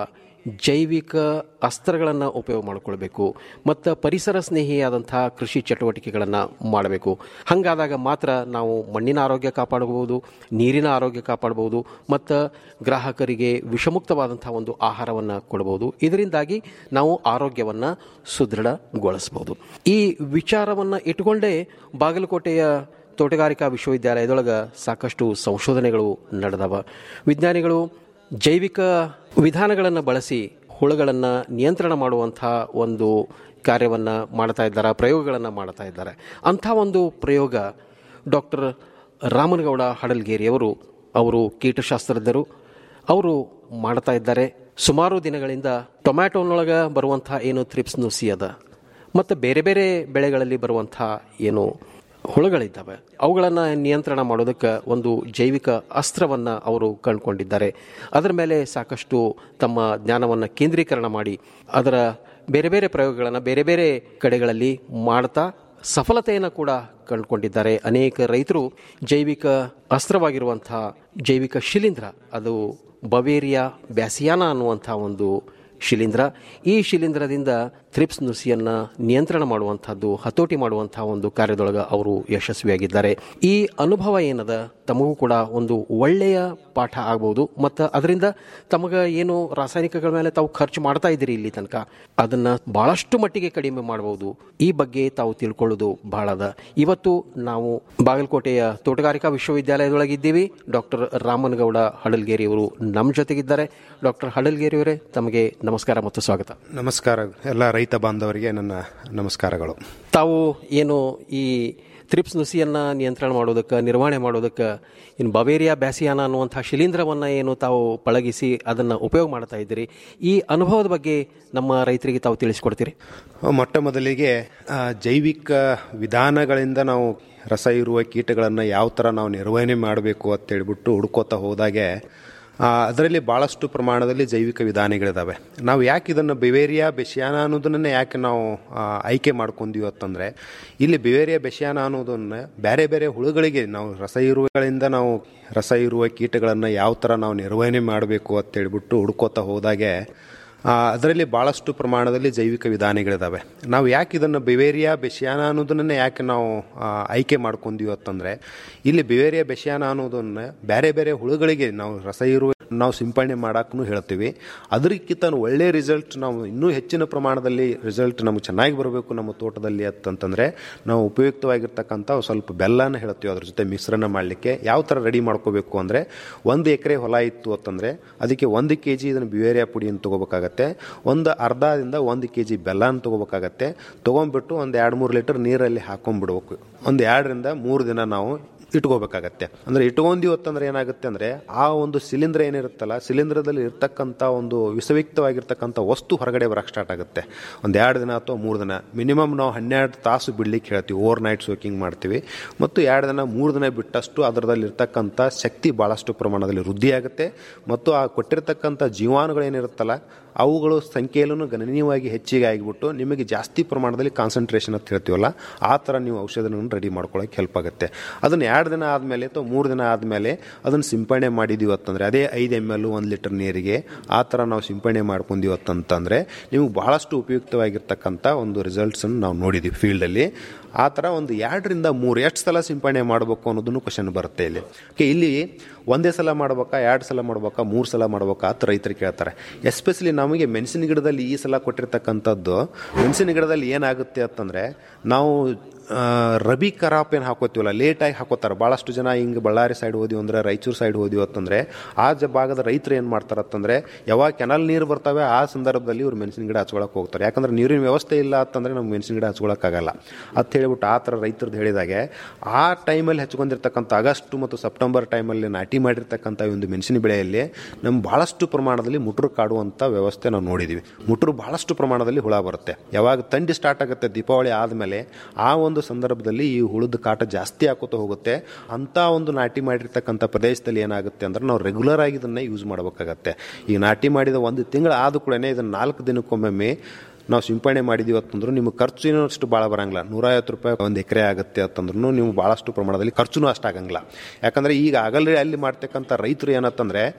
ಜೈವಿಕ ಅಸ್ತ್ರಗಳನ್ನು ಉಪಯೋಗ ಮಾಡಿಕೊಳ್ಬೇಕು ಮತ್ತು ಪರಿಸರ ಸ್ನೇಹಿಯಾದಂತಹ ಕೃಷಿ ಚಟುವಟಿಕೆಗಳನ್ನು ಮಾಡಬೇಕು ಹಾಗಾದಾಗ ಮಾತ್ರ ನಾವು ಮಣ್ಣಿನ ಆರೋಗ್ಯ ಕಾಪಾಡಬಹುದು ನೀರಿನ ಆರೋಗ್ಯ ಕಾಪಾಡಬಹುದು ಮತ್ತು ಗ್ರಾಹಕರಿಗೆ ವಿಷಮುಕ್ತವಾದಂಥ ಒಂದು ಆಹಾರವನ್ನು ಕೊಡಬಹುದು ಇದರಿಂದಾಗಿ ನಾವು ಆರೋಗ್ಯವನ್ನು ಸುದೃಢಗೊಳಿಸಬಹುದು ಈ ವಿಚಾರವನ್ನು ಇಟ್ಟುಕೊಂಡೇ ಬಾಗಲಕೋಟೆಯ ತೋಟಗಾರಿಕಾ ವಿಶ್ವವಿದ್ಯಾಲಯದೊಳಗೆ ಸಾಕಷ್ಟು ಸಂಶೋಧನೆಗಳು ನಡೆದವ ವಿಜ್ಞಾನಿಗಳು ಜೈವಿಕ ವಿಧಾನಗಳನ್ನು ಬಳಸಿ ಹುಳುಗಳನ್ನು ನಿಯಂತ್ರಣ ಮಾಡುವಂಥ ಒಂದು ಕಾರ್ಯವನ್ನು ಮಾಡ್ತಾ ಇದ್ದಾರೆ ಪ್ರಯೋಗಗಳನ್ನು ಮಾಡ್ತಾ ಇದ್ದಾರೆ ಅಂಥ ಒಂದು ಪ್ರಯೋಗ ಡಾಕ್ಟರ್ ರಾಮನಗೌಡ ಹಡಲ್ಗೇರಿಯವರು ಅವರು ಕೀಟಶಾಸ್ತ್ರಜ್ಞರು ಅವರು ಮಾಡ್ತಾ ಇದ್ದಾರೆ ಸುಮಾರು ದಿನಗಳಿಂದ ಟೊಮ್ಯಾಟೋನೊಳಗೆ ಬರುವಂಥ ಏನು ಥ್ರಿಪ್ಸ್ ನುಸಿ ಅದ ಮತ್ತು ಬೇರೆ ಬೇರೆ ಬೆಳೆಗಳಲ್ಲಿ ಬರುವಂಥ ಏನು ಹುಳುಗಳಿದ್ದಾವೆ ಅವುಗಳನ್ನು ನಿಯಂತ್ರಣ ಮಾಡೋದಕ್ಕೆ ಒಂದು ಜೈವಿಕ ಅಸ್ತ್ರವನ್ನು ಅವರು ಕಂಡುಕೊಂಡಿದ್ದಾರೆ ಅದರ ಮೇಲೆ ಸಾಕಷ್ಟು ತಮ್ಮ ಜ್ಞಾನವನ್ನು ಕೇಂದ್ರೀಕರಣ ಮಾಡಿ ಅದರ ಬೇರೆ ಬೇರೆ ಪ್ರಯೋಗಗಳನ್ನು ಬೇರೆ ಬೇರೆ ಕಡೆಗಳಲ್ಲಿ ಮಾಡ್ತಾ ಸಫಲತೆಯನ್ನು ಕೂಡ ಕಂಡುಕೊಂಡಿದ್ದಾರೆ ಅನೇಕ ರೈತರು ಜೈವಿಕ ಅಸ್ತ್ರವಾಗಿರುವಂಥ ಜೈವಿಕ ಶಿಲೀಂಧ್ರ ಅದು ಬವೇರಿಯಾ ಬ್ಯಾಸಿಯಾನ ಅನ್ನುವಂಥ ಒಂದು ಶಿಲೀಂಧ್ರ ಈ ಶಿಲೀಂಧ್ರದಿಂದ ಥ್ರಿಪ್ಸ್ ನುಸಿಯನ್ನು ನಿಯಂತ್ರಣ ಮಾಡುವಂಥದ್ದು ಹತೋಟಿ ಮಾಡುವಂಥ ಒಂದು ಕಾರ್ಯದೊಳಗೆ ಅವರು ಯಶಸ್ವಿಯಾಗಿದ್ದಾರೆ ಈ ಅನುಭವ ಏನದ ತಮಗೂ ಕೂಡ ಒಂದು ಒಳ್ಳೆಯ ಪಾಠ ಆಗ್ಬೋದು ಮತ್ತು ಅದರಿಂದ ತಮಗೆ ಏನು ರಾಸಾಯನಿಕಗಳ ಮೇಲೆ ತಾವು ಖರ್ಚು ಮಾಡ್ತಾ ಇದ್ದೀರಿ ಇಲ್ಲಿ ತನಕ ಅದನ್ನು ಭಾಳಷ್ಟು ಮಟ್ಟಿಗೆ ಕಡಿಮೆ ಮಾಡಬಹುದು ಈ ಬಗ್ಗೆ ತಾವು ತಿಳ್ಕೊಳ್ಳೋದು ಬಹಳ ಅದ ಇವತ್ತು ನಾವು ಬಾಗಲಕೋಟೆಯ ತೋಟಗಾರಿಕಾ ವಿಶ್ವವಿದ್ಯಾಲಯದೊಳಗಿದ್ದೀವಿ ಡಾಕ್ಟರ್ ರಾಮನಗೌಡ ಹಡಲ್ಗೇರಿ ಅವರು ನಮ್ಮ ಜೊತೆಗಿದ್ದಾರೆ ಡಾಕ್ಟರ್ ಹಡಲ್ಗೇರಿ ಅವರೇ ತಮಗೆ ನಮಸ್ಕಾರ ಮತ್ತು ಸ್ವಾಗತ ನಮಸ್ಕಾರ ಎಲ್ಲ ರೈತ ಬಾಂಧವರಿಗೆ ನನ್ನ ನಮಸ್ಕಾರಗಳು ತಾವು ಏನು ಈ ಥ್ರಿಪ್ಸ್ ನುಸಿಯನ್ನು ನಿಯಂತ್ರಣ ಮಾಡೋದಕ್ಕೆ ನಿರ್ವಹಣೆ ಮಾಡೋದಕ್ಕೆ ಇನ್ನು ಬವೇರಿಯಾ ಬ್ಯಾಸಿಯಾನ ಅನ್ನುವಂಥ ಶಿಲೀಂಧ್ರವನ್ನು ಏನು ತಾವು ಪಳಗಿಸಿ ಅದನ್ನು ಉಪಯೋಗ ಮಾಡ್ತಾ ಇದ್ದೀರಿ ಈ ಅನುಭವದ ಬಗ್ಗೆ ನಮ್ಮ ರೈತರಿಗೆ ತಾವು ತಿಳಿಸ್ಕೊಡ್ತೀರಿ ಮೊಟ್ಟ ಮೊದಲಿಗೆ ಆ, ಜೈವಿಕ ವಿಧಾನಗಳಿಂದ ನಾವು ರಸ ಇರುವ ಕೀಟಗಳನ್ನು ಯಾವ ಥರ ನಾವು ನಿರ್ವಹಣೆ ಮಾಡಬೇಕು ಅಂತ ಹೇಳ್ಬಿಟ್ಟು ಹುಡ್ಕೋತಾ ಹೋದಾಗೆ ಆ, ಅದರಲ್ಲಿ ಭಾಳಷ್ಟು ಪ್ರಮಾಣದಲ್ಲಿ ಜೈವಿಕ ವಿಧಾನಗಳಿದ್ದಾವೆ ನಾವು ಯಾಕೆ ಇದನ್ನು ಬಿವೇರಿಯಾ ಬೆಶಿಯಾನ ಅನ್ನೋದನ್ನೇ ಯಾಕೆ ನಾವು ಆ, ಆಯ್ಕೆ ಮಾಡ್ಕೊಂತೀವಿ ಅಂತಂದರೆ ಇಲ್ಲಿ ಬಿವೇರಿಯಾ ಬೆಶಿಯಾನ ಅನ್ನೋದನ್ನು ಬೇರೆ ಬೇರೆ ಹುಳುಗಳಿಗೆ ನಾವು ರಸ ಇರುವೆಗಳಿಂದ ನಾವು ರಸ ಇರುವ ಕೀಟಗಳನ್ನು ಯಾವ ಥರ ನಾವು ನಿರ್ವಹಣೆ ಮಾಡಬೇಕು ಅಂತ ಹೇಳ್ಬಿಟ್ಟು ಹುಡ್ಕೋತಾ ಹೋದಾಗೆ ಆ, ಅದರಲ್ಲಿ ಭಾಳಷ್ಟು ಪ್ರಮಾಣದಲ್ಲಿ ಜೈವಿಕ ವಿಧಾನಗಳಿದ್ದಾವೆ ನಾವು ಯಾಕೆ ಇದನ್ನು ಬಿವೇರಿಯಾ ಬೆಶಿಯಾನ ಅನ್ನೋದನ್ನೇ ಯಾಕೆ ನಾವು ಆ, ಆಯ್ಕೆ ಮಾಡ್ಕೊಂತೀವಿ ಅಂತಂದರೆ ಇಲ್ಲಿ ಬಿವೇರಿಯಾ ಬೆಶಿಯಾನ ಅನ್ನೋದನ್ನು ಬೇರೆ ಬೇರೆ ಹುಳುಗಳಿಗೆ ನಾವು ರಸ ಇರುವ ನಾವು ಸಿಂಪಡಣೆ ಮಾಡೋಕ್ಕೂ ಹೇಳ್ತೀವಿ ಅದಕ್ಕಿಂತ ಒಳ್ಳೆಯ ರಿಸಲ್ಟ್ ನಾವು ಇನ್ನೂ ಹೆಚ್ಚಿನ ಪ್ರಮಾಣದಲ್ಲಿ ರಿಸಲ್ಟ್ ನಮಗೆ ಚೆನ್ನಾಗಿ ಬರಬೇಕು ನಮ್ಮ ತೋಟದಲ್ಲಿ ಅಂತಂತಂದರೆ ನಾವು ಉಪಯುಕ್ತವಾಗಿರ್ತಕ್ಕಂಥ ಸ್ವಲ್ಪ ಬೆಲ್ಲನ ಹೇಳ್ತೀವಿ ಅದ್ರ ಜೊತೆ ಮಿಶ್ರಣ ಮಾಡಲಿಕ್ಕೆ ಯಾವ ಥರ ರೆಡಿ ಮಾಡ್ಕೋಬೇಕು ಅಂದರೆ ಒಂದು ಎಕರೆ ಹೊಲ ಇತ್ತು ಅಂತಂದರೆ ಅದಕ್ಕೆ ಒಂದು ಕೆ ಜಿ ಇದನ್ನು ಬಿವೇರಿಯಾ ಪುಡಿಯನ್ನು ತೊಗೋಬೇಕಾಗತ್ತೆ ಒಂದು ಅರ್ಧದಿಂದ ಒಂದು ಕೆ ಜಿ ಬೆಲ್ಲನ ತೊಗೋಬೇಕಾಗತ್ತೆ ತೊಗೊಂಡ್ಬಿಟ್ಟು ಒಂದು ಎರಡು ಮೂರು ಲೀಟರ್ ನೀರಲ್ಲಿ ಹಾಕೊಂಡ್ಬಿಡ್ಬೇಕು ಒಂದು ಎರಡರಿಂದ ಮೂರು ದಿನ ನಾವು ಇಟ್ಕೋಬೇಕಾಗತ್ತೆ ಅಂದರೆ ಇಟ್ಕೊಂಡೀವಿ ಅಂತಂದ್ರೆ ಏನಾಗುತ್ತೆ ಅಂದರೆ ಆ ಒಂದು ಸಿಲಿಂಡ್ರ್ ಏನಿರುತ್ತಲ್ಲ ಸಿಲಿಂಡ್ರದಲ್ಲಿ ಇರ್ತಕ್ಕಂಥ ಒಂದು ವಿಷಯುಕ್ತವಾಗಿರ್ತಕ್ಕಂಥ ವಸ್ತು ಹೊರಗಡೆ ಬರಕ್ಕೆ ಸ್ಟಾರ್ಟ್ ಆಗುತ್ತೆ ಒಂದು ಎರಡು ದಿನ ಅಥವಾ ಮೂರು ದಿನ ಮಿನಿಮಮ್ ನಾವು ಹನ್ನೆರಡು ತಾಸು ಬಿಡ್ಲಿಕ್ಕೆ ಹೇಳ್ತೀವಿ ಓವರ್ ನೈಟ್ ಸೋಕಿಂಗ್ ಮಾಡ್ತೀವಿ ಮತ್ತು ಎರಡು ದಿನ ಮೂರು ದಿನ ಬಿಟ್ಟಷ್ಟು ಅದರದಲ್ಲಿ ಇರ್ತಕ್ಕಂಥ ಶಕ್ತಿ ಭಾಳಷ್ಟು ಪ್ರಮಾಣದಲ್ಲಿ ವೃದ್ಧಿ ಆಗುತ್ತೆ ಮತ್ತು ಆ ಕೊಟ್ಟಿರ್ತಕ್ಕಂಥ ಜೀವಾಣುಗಳೇನಿರುತ್ತಲ್ಲ ಅವುಗಳು ಸಂಖ್ಯೆಯಲ್ಲೂ ಗಣನೀಯವಾಗಿ ಹೆಚ್ಚಿಗೆ ಆಗಿಬಿಟ್ಟು ನಿಮಗೆ ಜಾಸ್ತಿ ಪ್ರಮಾಣದಲ್ಲಿ ಕಾನ್ಸಂಟ್ರೇಷನ್ ಅಂತ ಹೇಳ್ತೀವಲ್ಲ ಆ ಥರ ನೀವು ಔಷಧವನ್ನು ರೆಡಿ ಮಾಡ್ಕೊಳ್ಳೋಕೆ ಹೆಲ್ಪ್ ಆಗುತ್ತೆ ಅದನ್ನು ಎರಡು ದಿನ ಆದಮೇಲೆ ಅಥವಾ ಮೂರು ದಿನ ಆದಮೇಲೆ ಅದನ್ನು ಸಿಂಪಡಣೆ ಮಾಡಿದೀವಿ ಅಂತಂದರೆ ಅದೇ ಐದು ಎಮ್ ಎಲ್ ಒಂದು ಲೀಟರ್ ನೀರಿಗೆ ಆ ಥರ ನಾವು ಸಿಂಪಡಣೆ ಮಾಡ್ಕೊಂಡೀವಿ ಅಂತಂತಂದರೆ ನಿಮಗೆ ಭಾಳಷ್ಟು ಉಪಯುಕ್ತವಾಗಿರ್ತಕ್ಕಂಥ ಒಂದು ರಿಸಲ್ಟ್ಸನ್ನು ನಾವು ನೋಡಿದ್ದೀವಿ ಫೀಲ್ಡಲ್ಲಿ ಆ ಥರ ಒಂದು ಎರಡರಿಂದ ಮೂರು ಎಷ್ಟು ಸಲ ಸಿಂಪಡಣೆ ಮಾಡಬೇಕು ಅನ್ನೋದನ್ನು ಕ್ವಶನ್ ಬರುತ್ತೆ ಇಲ್ಲಿ ಓಕೆ ಇಲ್ಲಿ ಒಂದೇ ಸಲ ಮಾಡ್ಬೇಕಾ ಎರಡು ಸಲ ಮಾಡ್ಬೇಕಾ ಮೂರು ಸಲ ಮಾಡ್ಬೇಕಾ ಅಂತ ರೈತರು ಕೇಳ್ತಾರೆ ಎಸ್ಪೆಷಲಿ ನಮಗೆ ಮೆಣಸಿನ ಗಿಡದಲ್ಲಿ ಈ ಸಲ ಕೊಟ್ಟಿರ್ತಕ್ಕಂಥದ್ದು ಮೆಣಸಿನ ಗಿಡದಲ್ಲಿ ಏನಾಗುತ್ತೆ ಅಂತಂದರೆ ನಾವು ಆ, ರಬಿ ಖರಾಪ್ ಏನು ಹಾಕೋತೀವಲ್ಲ ಲೇಟಾಗಿ ಹಾಕೋತಾರೆ ಭಾಳಷ್ಟು ಜನ ಹಿಂಗೆ ಬಳ್ಳಾರಿ ಸೈಡ್ ಹೋದಿವಿ ಅಂದ್ರೆ ರಾಯಚೂರು ಸೈಡ್ ಹೋದಿವಿ ಅಂತಂದರೆ ಆ ಜ ಭಾಗದ ರೈತರು ಏನು ಮಾಡ್ತಾರೆ ಅಂತಂದರೆ ಯಾವಾಗ ಕೆನಲ್ ನೀರು ಬರ್ತವೆ ಆ ಸಂದರ್ಭದಲ್ಲಿ ಇವ್ರು ಮೆಣಸಿನ ಗಿಡ ಹಚ್ಕೊಳಕ್ಕೆ ಹೋಗ್ತಾರೆ ಯಾಕಂದ್ರೆ ನೀರಿನ ವ್ಯವಸ್ಥೆ ಇಲ್ಲ ಅಂತಂದರೆ ನಮ್ಗೆ ಮೆಣಸಿನ ಗಿಡ ಹಚ್ಕೊಳಕ್ಕಾಗಲ್ಲ ಅಂತ ಹೇಳ್ಬಿಟ್ಟು ಆ ಥರ ರೈತರದ್ದು ಹೇಳಿದಾಗೆ ಆ ಟೈಮಲ್ಲಿ ಹಚ್ಕೊಂಡಿರ್ತಕ್ಕಂಥ ಆಗಸ್ಟ್ ಮತ್ತು ಸೆಪ್ಟೆಂಬರ್ ಟೈಮಲ್ಲಿ ನಾಟಿ ಮಾಡಿರ್ತಕ್ಕಂಥ ಈ ಒಂದು ಮೆಣಸಿನ ಬೆಳೆಯಲ್ಲಿ ನಮ್ಮ ಭಾಳಷ್ಟು ಪ್ರಮಾಣದಲ್ಲಿ ಮುಟ್ರು ಕಾಡುವಂಥ ವ್ಯವಸ್ಥೆ ನಾವು ನೋಡಿದ್ದೀವಿ ಮುಟ್ರು ಭಾಳಷ್ಟು ಪ್ರಮಾಣದಲ್ಲಿ ಹುಳ ಬರುತ್ತೆ ಯಾವಾಗ ತಂಡಿ ಸ್ಟಾರ್ಟ್ ಆಗುತ್ತೆ ದೀಪಾವಳಿ ಆದಮೇಲೆ ಆ ಒಂದು ಸಂದರ್ಭದಲ್ಲಿ ಈ ಹುಳದ ಕಾಟ ಜಾಸ್ತಿ ಆಕೋತಾ ಹೋಗುತ್ತೆ ಅಂಥ ಒಂದು ನಾಟಿ ಮಾಡಿರ್ತಕ್ಕಂಥ ಪ್ರದೇಶದಲ್ಲಿ ಏನಾಗುತ್ತೆ ಅಂದ್ರೆ ನಾವು ರೆಗ್ಯುಲರ್ ಆಗಿ ಇದನ್ನು ಯೂಸ್ ಮಾಡಬೇಕಾಗತ್ತೆ ಈ ನಾಟಿ ಮಾಡಿದ ಒಂದು ತಿಂಗಳು ಆದ ಕೂಡ ಇದನ್ನು ನಾಲ್ಕು ದಿನಕ್ಕೊಮ್ಮೆ ನಾವು ಸಿಂಪಡಣೆ ಮಾಡಿದೀವಿ ಅಂತಂದ್ರು ನಿಮ್ಗೆ ಖರ್ಚು ಏನೋ ಅಷ್ಟು ಭಾಳ ಬರಂಗಿಲ್ಲ ನೂರೈವತ್ತು ರೂಪಾಯಿ ಒಂದು ಎಕರೆ ಆಗುತ್ತೆ ಅಂತಂದ್ರೂ ನೀವು ಭಾಳಷ್ಟು ಪ್ರಮಾಣದಲ್ಲಿ ಖರ್ಚುನೂ ಅಷ್ಟು ಆಗಂಗಿಲ್ಲ ಯಾಕಂದರೆ ಈಗ ಆಗಲ್ರಿ ಅಲ್ಲಿ ಮಾಡ್ತಕ್ಕಂಥ ರೈತರು ಏನತ್ತಂದರೆ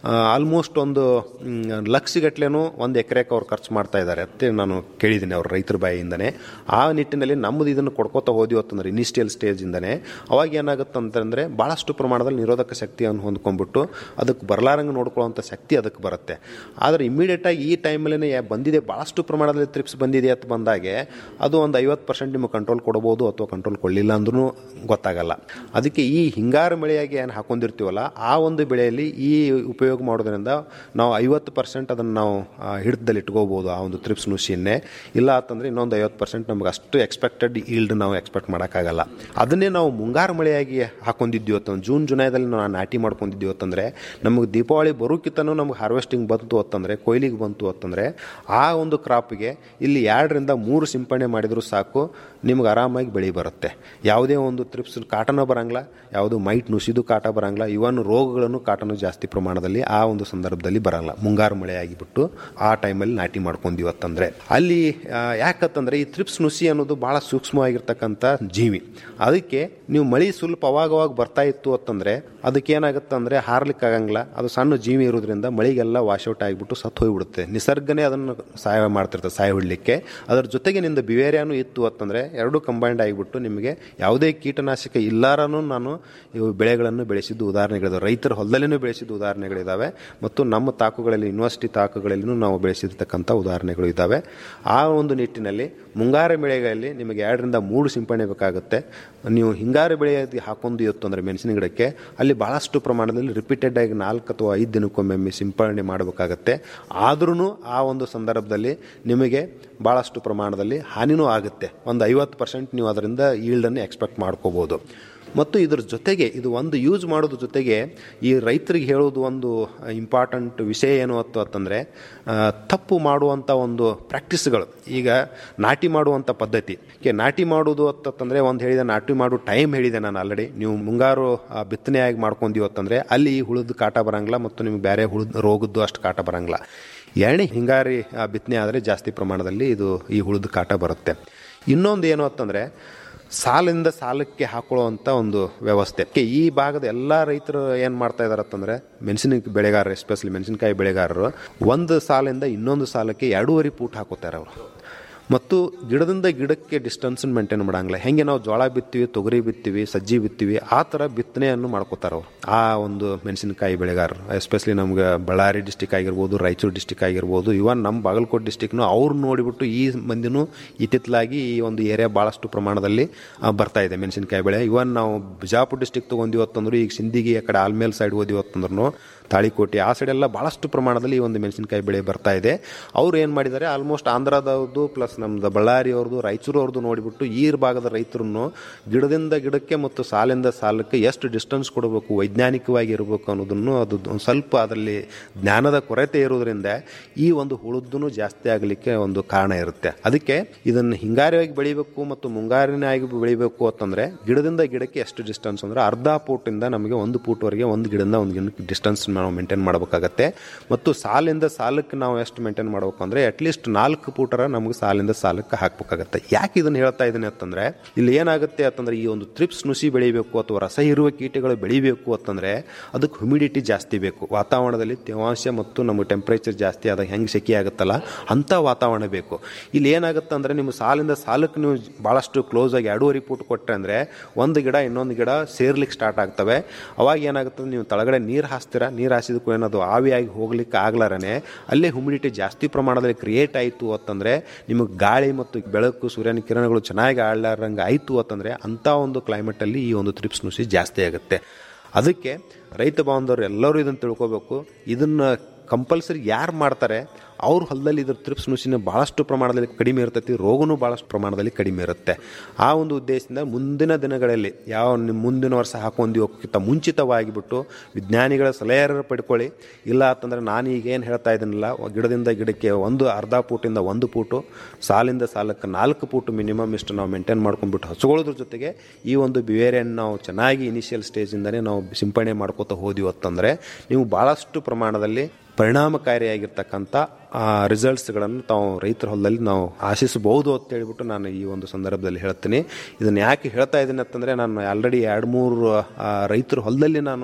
ಆಲ್ಮೋಸ್ಟ್ ಒಂದು ಮ್, ಲಕ್ಷಗಟ್ಲೆನೂ ಒಂದು ಎಕರೆಗೆ ಅವ್ರು ಖರ್ಚು ಮಾಡ್ತಾ ಇದ್ದಾರೆ ಅಂತ ನಾನು ಕೇಳಿದ್ದೀನಿ ಅವ್ರ ರೈತರ ಬಾಯಿಯಿಂದನೇ ಆ ನಿಟ್ಟಿನಲ್ಲಿ ನಮ್ಮದು ಇದನ್ನು ಕೊಡ್ಕೋತಾ ಹೋದ್ವಿ ಅಂತಂದ್ರೆ ಇನಿಷಿಯಲ್ ಸ್ಟೇಜಿಂದನೇ ಅವಾಗ ಏನಾಗುತ್ತೆ ಅಂತಂದರೆ ಭಾಳಷ್ಟು ಪ್ರಮಾಣದಲ್ಲಿ ನಿರೋಧಕ ಶಕ್ತಿಯನ್ನು ಹೊಂದ್ಕೊಂಡ್ಬಿಟ್ಟು ಅದಕ್ಕೆ ಬರಲಾರಂಗೆ ನೋಡ್ಕೊಳ್ಳೋಂಥ ಶಕ್ತಿ ಅದಕ್ಕೆ ಬರುತ್ತೆ ಆದರೆ ಇಮಿಡಿಯೇಟಾಗಿ ಈ ಟೈಮಲ್ಲೇ ಬಂದಿದೆ ಭಾಳಷ್ಟು ಪ್ರಮಾಣದಲ್ಲಿ ತ್ರಿಪ್ಸ್ ಬಂದಿದೆ ಅಂತ ಬಂದಾಗೆ ಅದು ಒಂದು ಐವತ್ತು ಪರ್ಸೆಂಟ್ ನಿಮಗೆ ಕಂಟ್ರೋಲ್ ಕೊಡ್ಬೋದು ಅಥವಾ ಕಂಟ್ರೋಲ್ ಕೊಡಲಿಲ್ಲ ಅಂದ್ರೂ ಗೊತ್ತಾಗಲ್ಲ ಅದಕ್ಕೆ ಈ ಹಿಂಗಾರು ಮಳೆಯಾಗಿ ಏನು ಹಾಕೊಂಡಿರ್ತೀವಲ್ಲ ಆ ಒಂದು ಬೆಳೆಯಲ್ಲಿ ಈ ಉಪಯೋಗ ಮಾಡೋದ್ರಿಂದ ನಾವು ಐವತ್ತು ಪರ್ಸೆಂಟ್ ಅದನ್ನು ನಾವು ಆ, ಹಿಡಿತದಲ್ಲಿ ಇಟ್ಕೋಬೋದು ಆ ಒಂದು ತ್ರಿಪ್ಸ್ ನುಸಿಯನ್ನೇ ಇಲ್ಲ ಅಂತಂದರೆ ಇನ್ನೊಂದು ಐವತ್ತು ಪರ್ಸೆಂಟ್ ನಮ್ಗೆ ಅಷ್ಟು ಎಕ್ಸ್ಪೆಕ್ಟೆಡ್ ಈಲ್ಡ್ ನಾವು ಎಕ್ಸ್ಪೆಕ್ಟ್ ಮಾಡೋಕ್ಕಾಗಲ್ಲ ಅದನ್ನೇ ನಾವು ಮುಂಗಾರು ಮಳೆಯಾಗಿ ಹಾಕೊಂಡಿದ್ವಿ ಅಂತಂದ್ರೆ ಜೂನ್ ಜುಲೈದಲ್ಲಿ ನಾವು ನಾಟಿ ಮಾಡ್ಕೊಂಡಿದ್ವಿ ಅಂತಂದರೆ ನಮಗೆ ದೀಪಾವಳಿ ಬರೋಕ್ಕಿಂತನೂ ನಮ್ಗೆ ಹಾರ್ವೆಸ್ಟಿಂಗ್ ಬಂತು ಅಂತಂದರೆ ಕೊಯ್ಲಿಗೆ ಬಂತು ಅಂತಂದರೆ ಆ ಒಂದು ಕ್ರಾಪ್ಗೆ ಇಲ್ಲಿ ಎರಡರಿಂದ ಮೂರು ಸಿಂಪಡಣೆ ಮಾಡಿದರೂ ಸಾಕು ನಿಮ್ಗೆ ಆರಾಮಾಗಿ ಬೆಳೆ ಬರುತ್ತೆ ಯಾವುದೇ ಒಂದು ತ್ರಿಪ್ಸ್ ಕಾಟನೂ ಬರಂಗಿಲ್ಲ ಯಾವುದು ಮೈಟ್ ನುಸಿದು ಕಾಟ ಬರಂಗಿಲ್ಲ ಇವನ್ ರೋಗಗಳನ್ನು ಕಾಟನು ಜಾಸ್ತಿ ಪ್ರಮಾಣದಲ್ಲಿ ಆ ಒಂದು ಸಂದರ್ಭದಲ್ಲಿ ಬರಲ್ಲ ಮುಂಗಾರು ಮಳೆ ಆಗಿಬಿಟ್ಟು ಆ ಟೈಮಲ್ಲಿ ನಾಟಿ ಮಾಡ್ಕೊಂತೀವಿ ಅಂತಂದ್ರೆ ಅಲ್ಲಿ ಆ, ಯಾಕಂತಂದ್ರೆ ಈ ತ್ರಿಪ್ಸ್ ನುಸಿ ಅನ್ನೋದು ಬಹಳ ಸೂಕ್ಷ್ಮವಾಗಿರ್ತಕ್ಕಂಥ ಜೀವಿ ಅದಕ್ಕೆ ನೀವು ಮಳೆ ಸ್ವಲ್ಪ ಅವಾಗವಾಗ ಬರ್ತಾ ಇತ್ತು ಅಂತಂದ್ರೆ ಅದಕ್ಕೆ ಏನಾಗುತ್ತೆ ಅಂದ್ರೆ ಹಾರ್ಲಿಕ್ಕೆ ಆಗಂಗಿಲ್ಲ ಅದು ಸಣ್ಣ ಜೀವಿ ಇರೋದ್ರಿಂದ ಮಳೆಗೆಲ್ಲ ವಾಶೌಟ್ ಆಗಿಬಿಟ್ಟು ಸತ್ತು ಹೋಗ್ಬಿಡುತ್ತೆ ನಿಸರ್ಗನೇ ಅದನ್ನು ಸಹಾಯ ಮಾಡ್ತಿರ್ತದೆ ಸಹಾಯ ಹೊಡ್ಲಿಕ್ಕೆ ಅದರ ಜೊತೆಗೆ ನಿಂದ ಬಿವೇರಿಯಾನು ಇತ್ತು ಅಂತಂದ್ರೆ ಎರಡು ಕಂಬೈಂಡ್ ಆಗಿಬಿಟ್ಟು ನಿಮಗೆ ಯಾವುದೇ ಕೀಟನಾಶಕ ಇಲ್ಲಾರನು ನಾನು ಇವು ಬೆಳೆಗಳನ್ನು ಬೆಳೆಸಿದ್ದು ಉದಾಹರಣೆಗಳಿದಾವೆ ರೈತರ ಹೊಲದಲ್ಲಿನೂ ಬೆಳೆಸಿದ ಉದಾಹರಣೆಗಳಿದ್ದಾವೆ ಮತ್ತು ನಮ್ಮ ತಾಕುಗಳಲ್ಲಿ ಯೂನಿವರ್ಸಿಟಿ ತಾಕುಗಳಲ್ಲಿನೂ ನಾವು ಬೆಳೆಸಿರ್ತಕ್ಕಂಥ ಉದಾಹರಣೆಗಳು ಇದ್ದಾವೆ ಆ ಒಂದು ನಿಟ್ಟಿನಲ್ಲಿ ಮುಂಗಾರು ಬೆಳೆಗಳಲ್ಲಿ ನಿಮಗೆ ಎರಡರಿಂದ ಮೂರು ಸಿಂಪಡಣೆ ಬೇಕಾಗುತ್ತೆ ನೀವು ಹಿಂಗಾರು ಬೆಳೆ ಹಾಕೊಂಡು ಇತ್ತು ಅಂದರೆ ಮೆಣಸಿನ ಗಿಡಕ್ಕೆ ಅಲ್ಲಿ ಬಹಳಷ್ಟು ಪ್ರಮಾಣದಲ್ಲಿ ರಿಪೀಟೆಡ್ ಆಗಿ ನಾಲ್ಕು ಅಥವಾ ಐದು ದಿನಕ್ಕೊಮ್ಮೆ ಸಿಂಪಡಣೆ ಮಾಡಬೇಕಾಗತ್ತೆ ಆದ್ರೂ ಆ ಒಂದು ಸಂದರ್ಭದಲ್ಲಿ ನಿಮಗೆ ಭಾಳಷ್ಟು ಪ್ರಮಾಣದಲ್ಲಿ ಹಾನಿನೂ ಆಗುತ್ತೆ ಒಂದು ಐವತ್ತು ಪರ್ಸೆಂಟ್ ನೀವು ಅದರಿಂದ ಈಲ್ಡನ್ನು ಎಕ್ಸ್ಪೆಕ್ಟ್ ಮಾಡ್ಕೋಬೋದು ಮತ್ತು ಇದ್ರ ಜೊತೆಗೆ ಇದು ಒಂದು ಯೂಸ್ ಮಾಡೋದ್ರ ಜೊತೆಗೆ ಈ ರೈತರಿಗೆ ಹೇಳೋದು ಒಂದು ಇಂಪಾರ್ಟೆಂಟ್ ವಿಷಯ ಏನು ಅತ್ತು ಅಂತಂದರೆ ತಪ್ಪು ಮಾಡುವಂಥ ಒಂದು ಪ್ರಾಕ್ಟೀಸ್ಗಳು ಈಗ ನಾಟಿ ಮಾಡುವಂಥ ಪದ್ಧತಿ ಕೆ ನಾಟಿ ಮಾಡೋದು ಅಂತಂದರೆ ಒಂದು ಹೇಳಿದೆ ನಾಟಿ ಮಾಡೋ ಟೈಮ್ ಹೇಳಿದೆ ನಾನು ಆಲ್ರೆಡಿ ನೀವು ಮುಂಗಾರು ಆ, ಬಿತ್ತನೆಯಾಗಿ ಮಾಡ್ಕೊಂಡೀವಿ ಅಂತಂದರೆ ಅಲ್ಲಿ ಹುಳದ ಕಾಟ ಬರಂಗಿಲ್ಲ ಮತ್ತು ನಿಮ್ಗೆ ಬೇರೆ ಹುಳದ ರೋಗದ್ದು ಅಷ್ಟು ಕಾಟ ಬರಂಗಿಲ್ಲ ಎರಡನೇ ಹಿಂಗಾರಿ ಆ, ಬಿತ್ತನೆ ಆದರೆ ಜಾಸ್ತಿ ಪ್ರಮಾಣದಲ್ಲಿ ಇದು ಈ ಹುಳದ ಕಾಟ ಬರುತ್ತೆ ಇನ್ನೊಂದು ಏನು ಅಂತಂದರೆ ಸಾಲಿಂದ ಸಾಲಕ್ಕೆ ಹಾಕೊಳ್ಳುವಂಥ ಒಂದು ವ್ಯವಸ್ಥೆ ಕೆ- ಈ ಭಾಗದ ಎಲ್ಲ ರೈತರು ಏನು ಮಾಡ್ತಾ ಇದಾರೆ ಅಂತಂದರೆ ಮೆಣಸಿನ ಬೆಳೆಗಾರರು ಎಸ್ಪೆಷಲಿ ಮೆಣಸಿನಕಾಯಿ ಬೆಳೆಗಾರರು ಒಂದು ಸಾಲಿಂದ ಇನ್ನೊಂದು ಸಾಲಕ್ಕೆ ಎರಡೂವರೆ ಫೂಟ್ ಹಾಕೋತಾರೆ ಅವರು ಮತ್ತು ಗಿಡದಿಂದ ಗಿಡಕ್ಕೆ ಡಿಸ್ಟೆನ್ಸ್ ಮೇಂಟೈನ್ ಮಾಡಂಗಿಲ್ಲ ಹೆಂಗೆ ನಾವು ಜೋಳ ಬಿತ್ತೀವಿ ತೊಗರಿ ಬಿತ್ತೀವಿ ಸಜ್ಜಿ ಬಿತ್ತೀವಿ ಆ ಥರ ಬಿತ್ತನೆಯನ್ನು ಮಾಡ್ಕೋತಾರೆ ಅವರು ಆ ಒಂದು ಮೆಣಸಿನಕಾಯಿ ಬೆಳೆಗಾರರು ಎಸ್ಪೆಷಲಿ ನಮ್ಗೆ ಬಳ್ಳಾರಿ ಡಿಸ್ಟಿಕ್ ಆಗಿರ್ಬೋದು ರಾಯಚೂರು ಡಿಸ್ಟಿಕ್ ಆಗಿರ್ಬೋದು ಇವನ್ ನಮ್ಮ ಬಾಗಲಕೋಟೆ ಡಿಸ್ಟಿಕ್ನು ಅವ್ರು ನೋಡಿಬಿಟ್ಟು ಈ ಮಂದಿನೂ ಇತ್ತಿತ್ತಲಾಗಿ ಈ ಒಂದು ಏರಿಯಾ ಭಾಳಷ್ಟು ಪ್ರಮಾಣದಲ್ಲಿ ಆ, ಬರ್ತಾ ಇದೆ ಮೆಣಸಿನಕಾಯಿ ಬೆಳೆ ಇವನ್ ನಾವು ಬಿಜಾಪುರ ಡಿಸ್ಟಿಕ್ ತೊಗೊಂಡಿವಿ ಅಂತಂದ್ರೆ ಈಗ ಸಿಂದಿಗೆ ಆ ಕಡೆ ಆಲ್ಮೇಲ್ ಸೈಡ್ ಹೋದಿವಿ ಅಂತಂದ್ರೂ ತಾಳಿಕೋಟೆ ಆ ಸೈಡೆಲ್ಲ ಭಾಳಷ್ಟು ಪ್ರಮಾಣದಲ್ಲಿ ಈ ಒಂದು ಮೆಣಸಿನಕಾಯಿ ಬೆಳೆ ಬರ್ತಾ ಇದೆ ಅವ್ರು ಏನು ಮಾಡಿದ್ದಾರೆ ಆಲ್ಮೋಸ್ಟ್ ಆಂಧ್ರದವ್ರದ್ದು ಪ್ಲಸ್ ನಮ್ದು ಬಳ್ಳಾರಿ ಅವ್ರದ್ದು ರಾಯಚೂರು ಅವ್ರದ್ದು ನೋಡಿಬಿಟ್ಟು ಈ ಭಾಗದ ರೈತರನ್ನು ಗಿಡದಿಂದ ಗಿಡಕ್ಕೆ ಮತ್ತು ಸಾಲಿಂದ ಸಾಲಕ್ಕೆ ಎಷ್ಟು ಡಿಸ್ಟೆನ್ಸ್ ಕೊಡಬೇಕು ವೈಜ್ಞಾನಿಕವಾಗಿ ಇರಬೇಕು ಅನ್ನೋದನ್ನು ಅದು ಒಂದು ಸ್ವಲ್ಪ ಅದರಲ್ಲಿ ಜ್ಞಾನದ ಕೊರತೆ ಇರೋದ್ರಿಂದ ಈ ಒಂದು ಹುಳುದ್ದೂ ಜಾಸ್ತಿ ಆಗಲಿಕ್ಕೆ ಒಂದು ಕಾರಣ ಇರುತ್ತೆ ಅದಕ್ಕೆ ಇದನ್ನು ಹಿಂಗಾರಿಯಾಗಿ ಬೆಳಿಬೇಕು ಮತ್ತು ಮುಂಗಾರಿನಾಗಿ ಬೆಳಿಬೇಕು ಅಂತಂದ್ರೆ ಗಿಡದಿಂದ ಗಿಡಕ್ಕೆ ಎಷ್ಟು ಡಿಸ್ಟೆನ್ಸ್ ಅಂದ್ರೆ ಅರ್ಧ ಫೂಟಿಂದ ನಮಗೆ ಒಂದು ಫೂಟ್ವರೆಗೆ ಒಂದು ಗಿಡದಿಂದ ಒಂದು ಗಿಡಕ್ಕೆ ಡಿಸ್ಟೆನ್ಸ್ ನಾವು ಮೇಂಟೈನ್ ಮಾಡಬೇಕಾಗತ್ತೆ ಮತ್ತು ಸಾಲಿಂದ ಸಾಲಕ್ಕೆ ನಾವು ಎಷ್ಟು ಮೇಂಟೈನ್ ಮಾಡಬೇಕು ಅಂದ್ರೆ ಅಟ್ಲೀಸ್ಟ್ ನಾಲ್ಕು ಫೂಟರ ನಮಗೆ ಸಾಲಿಂದ ಸಾಲಕ್ಕೆ ಹಾಕಬೇಕಾಗತ್ತೆ ಯಾಕೆ ಇದನ್ನು ಹೇಳ್ತಾ ಇದ್ದೀನಿ ಅಂತಂದ್ರೆ ಇಲ್ಲಿ ಏನಾಗುತ್ತೆ ಅಂತಂದ್ರೆ ಈ ಒಂದು ತ್ರಿಪ್ಸ್ ನುಸಿ ಬೆಳಿಬೇಕು ಅಥವಾ ರಸ ಇರುವ ಕೀಟಗಳು ಬೆಳಿಬೇಕು ಅಂತಂದ್ರೆ ಅದಕ್ಕೆ ಹ್ಯುಮಿಡಿಟಿ ಜಾಸ್ತಿ ಬೇಕು ವಾತಾವರಣದಲ್ಲಿ ತೇವಾಂಶ ಮತ್ತು ನಮಗೆ ಟೆಂಪ್ರೇಚರ್ ಜಾಸ್ತಿ ಆದಾಗ ಹೆಂಗೆ ಸೆಕೆ ಆಗುತ್ತಲ್ಲ ಅಂಥ ವಾತಾವರಣ ಬೇಕು ಇಲ್ಲಿ ಏನಾಗುತ್ತೆ ಅಂದ್ರೆ ನಿಮ್ಮ ಸಾಲಿಂದ ಸಾಲಕ್ಕೆ ನೀವು ಭಾಳಷ್ಟು ಕ್ಲೋಸ್ ಆಗಿ ಎರಡೂವರೆ ಫೂಟ್ ಕೊಟ್ಟರೆ ಅಂದರೆ ಒಂದು ಗಿಡ ಇನ್ನೊಂದು ಗಿಡ ಸೇರ್ಲಿಕ್ಕೆ ಸ್ಟಾರ್ಟ್ ಆಗ್ತವೆ ಅವಾಗ ಏನಾಗುತ್ತೆ ನೀವು ತಳಗಡೆ ನೀರು ಹಾಸ್ತೀರಾ ನೀರು ಹಾಸಿದಕ್ಕೂ ಏನದು ಆವಿಯಾಗಿ ಹೋಗ್ಲಿಕ್ಕೆ ಆಗ್ಲಾರನೆ ಅಲ್ಲೇ ಹ್ಯುಮಿಡಿಟಿ ಜಾಸ್ತಿ ಪ್ರಮಾಣದಲ್ಲಿ ಕ್ರಿಯೇಟ್ ಆಯಿತು ಅಂತಂದರೆ ನಿಮಗೆ ಗಾಳಿ ಮತ್ತು ಬೆಳಕು ಸೂರ್ಯನ ಕಿರಣಗಳು ಚೆನ್ನಾಗಿ ಆಡ್ಲಾರಂಗೆ ಆಯಿತು ಅಂತಂದರೆ ಅಂಥ ಒಂದು ಕ್ಲೈಮೇಟಲ್ಲಿ ಈ ಒಂದು ತ್ರಿಪ್ಸ್ ನುಸಿ ಜಾಸ್ತಿ ಆಗುತ್ತೆ ಅದಕ್ಕೆ ರೈತ ಬಾಂಧವರು ಎಲ್ಲರೂ ಇದನ್ನು ತಿಳ್ಕೊಬೇಕು ಇದನ್ನು ಕಂಪಲ್ಸರಿ ಯಾರು ಮಾಡ್ತಾರೆ ಅವ್ರ ಹೊಲದಲ್ಲಿ ಇದ್ರ ತ್ರಿಪ್ಸ್ ನುಸಿನ ಭಾಳಷ್ಟು ಪ್ರಮಾಣದಲ್ಲಿ ಕಡಿಮೆ ಇರ್ತೈತಿ ರೋಗನೂ ಭಾಳಷ್ಟು ಪ್ರಮಾಣದಲ್ಲಿ ಕಡಿಮೆ ಇರುತ್ತೆ ಆ ಒಂದು ಉದ್ದೇಶದಿಂದ ಮುಂದಿನ ದಿನಗಳಲ್ಲಿ ಯಾವ ನಿಮ್ಮ ಮುಂದಿನ ವರ್ಷ ಹಾಕೊಂಡಿ ಹೋಗೋಕ್ಕಿಂತ ಮುಂಚಿತವಾಗಿಬಿಟ್ಟು ವಿಜ್ಞಾನಿಗಳ ಸಲಹೆಯನ್ನು ಪಡ್ಕೊಳ್ಳಿ ಇಲ್ಲ ಅಂತಂದ್ರೆ ನಾನು ಈಗ ಏನು ಹೇಳ್ತಾ ಇದ್ದೀನಲ್ಲ ಗಿಡದಿಂದ ಗಿಡಕ್ಕೆ ಒಂದು ಅರ್ಧ ಫೂಟಿಂದ ಒಂದು ಫೂಟು ಸಾಲಿಂದ ಸಾಲಕ್ಕೆ ನಾಲ್ಕು ಫೂಟು ಮಿನಿಮಮ್ ಇಷ್ಟು ನಾವು ಮೇಂಟೈನ್ ಮಾಡ್ಕೊಂಡ್ಬಿಟ್ಟು ಹಚ್ಕೊಳ್ಳೋದ್ರ ಜೊತೆಗೆ ಈ ಒಂದು ಬಿವೇರಿಯನ್ನು ನಾವು ಚೆನ್ನಾಗಿ ಇನಿಷಿಯಲ್ ಸ್ಟೇಜಿಂದನೇ ನಾವು ಸಿಂಪಡಣೆ ಮಾಡ್ಕೋತಾ ಹೋದಿವಿ ಅಂತಂದರೆ ನೀವು ಭಾಳಷ್ಟು ಪ್ರಮಾಣದಲ್ಲಿ ಪರಿಣಾಮಕಾರಿಯಾಗಿರ್ತಕ್ಕಂಥ ರಿಸಲ್ಟ್ಸ್ಗಳನ್ನು ತಾವು ರೈತರ ಹೊಲದಲ್ಲಿ ನಾವು ಆಶಿಸಬಹುದು ಅಂತ ಹೇಳ್ಬಿಟ್ಟು ನಾನು ಈ ಒಂದು ಸಂದರ್ಭದಲ್ಲಿ ಹೇಳ್ತೀನಿ ಇದನ್ನು ಯಾಕೆ ಹೇಳ್ತಾ ಇದ್ದೀನಿ ಅಂತಂದರೆ ನಾನು ಆಲ್ರೆಡಿ ಎರಡು ಮೂರು ರೈತರ ಹೊಲದಲ್ಲಿ ನಾನು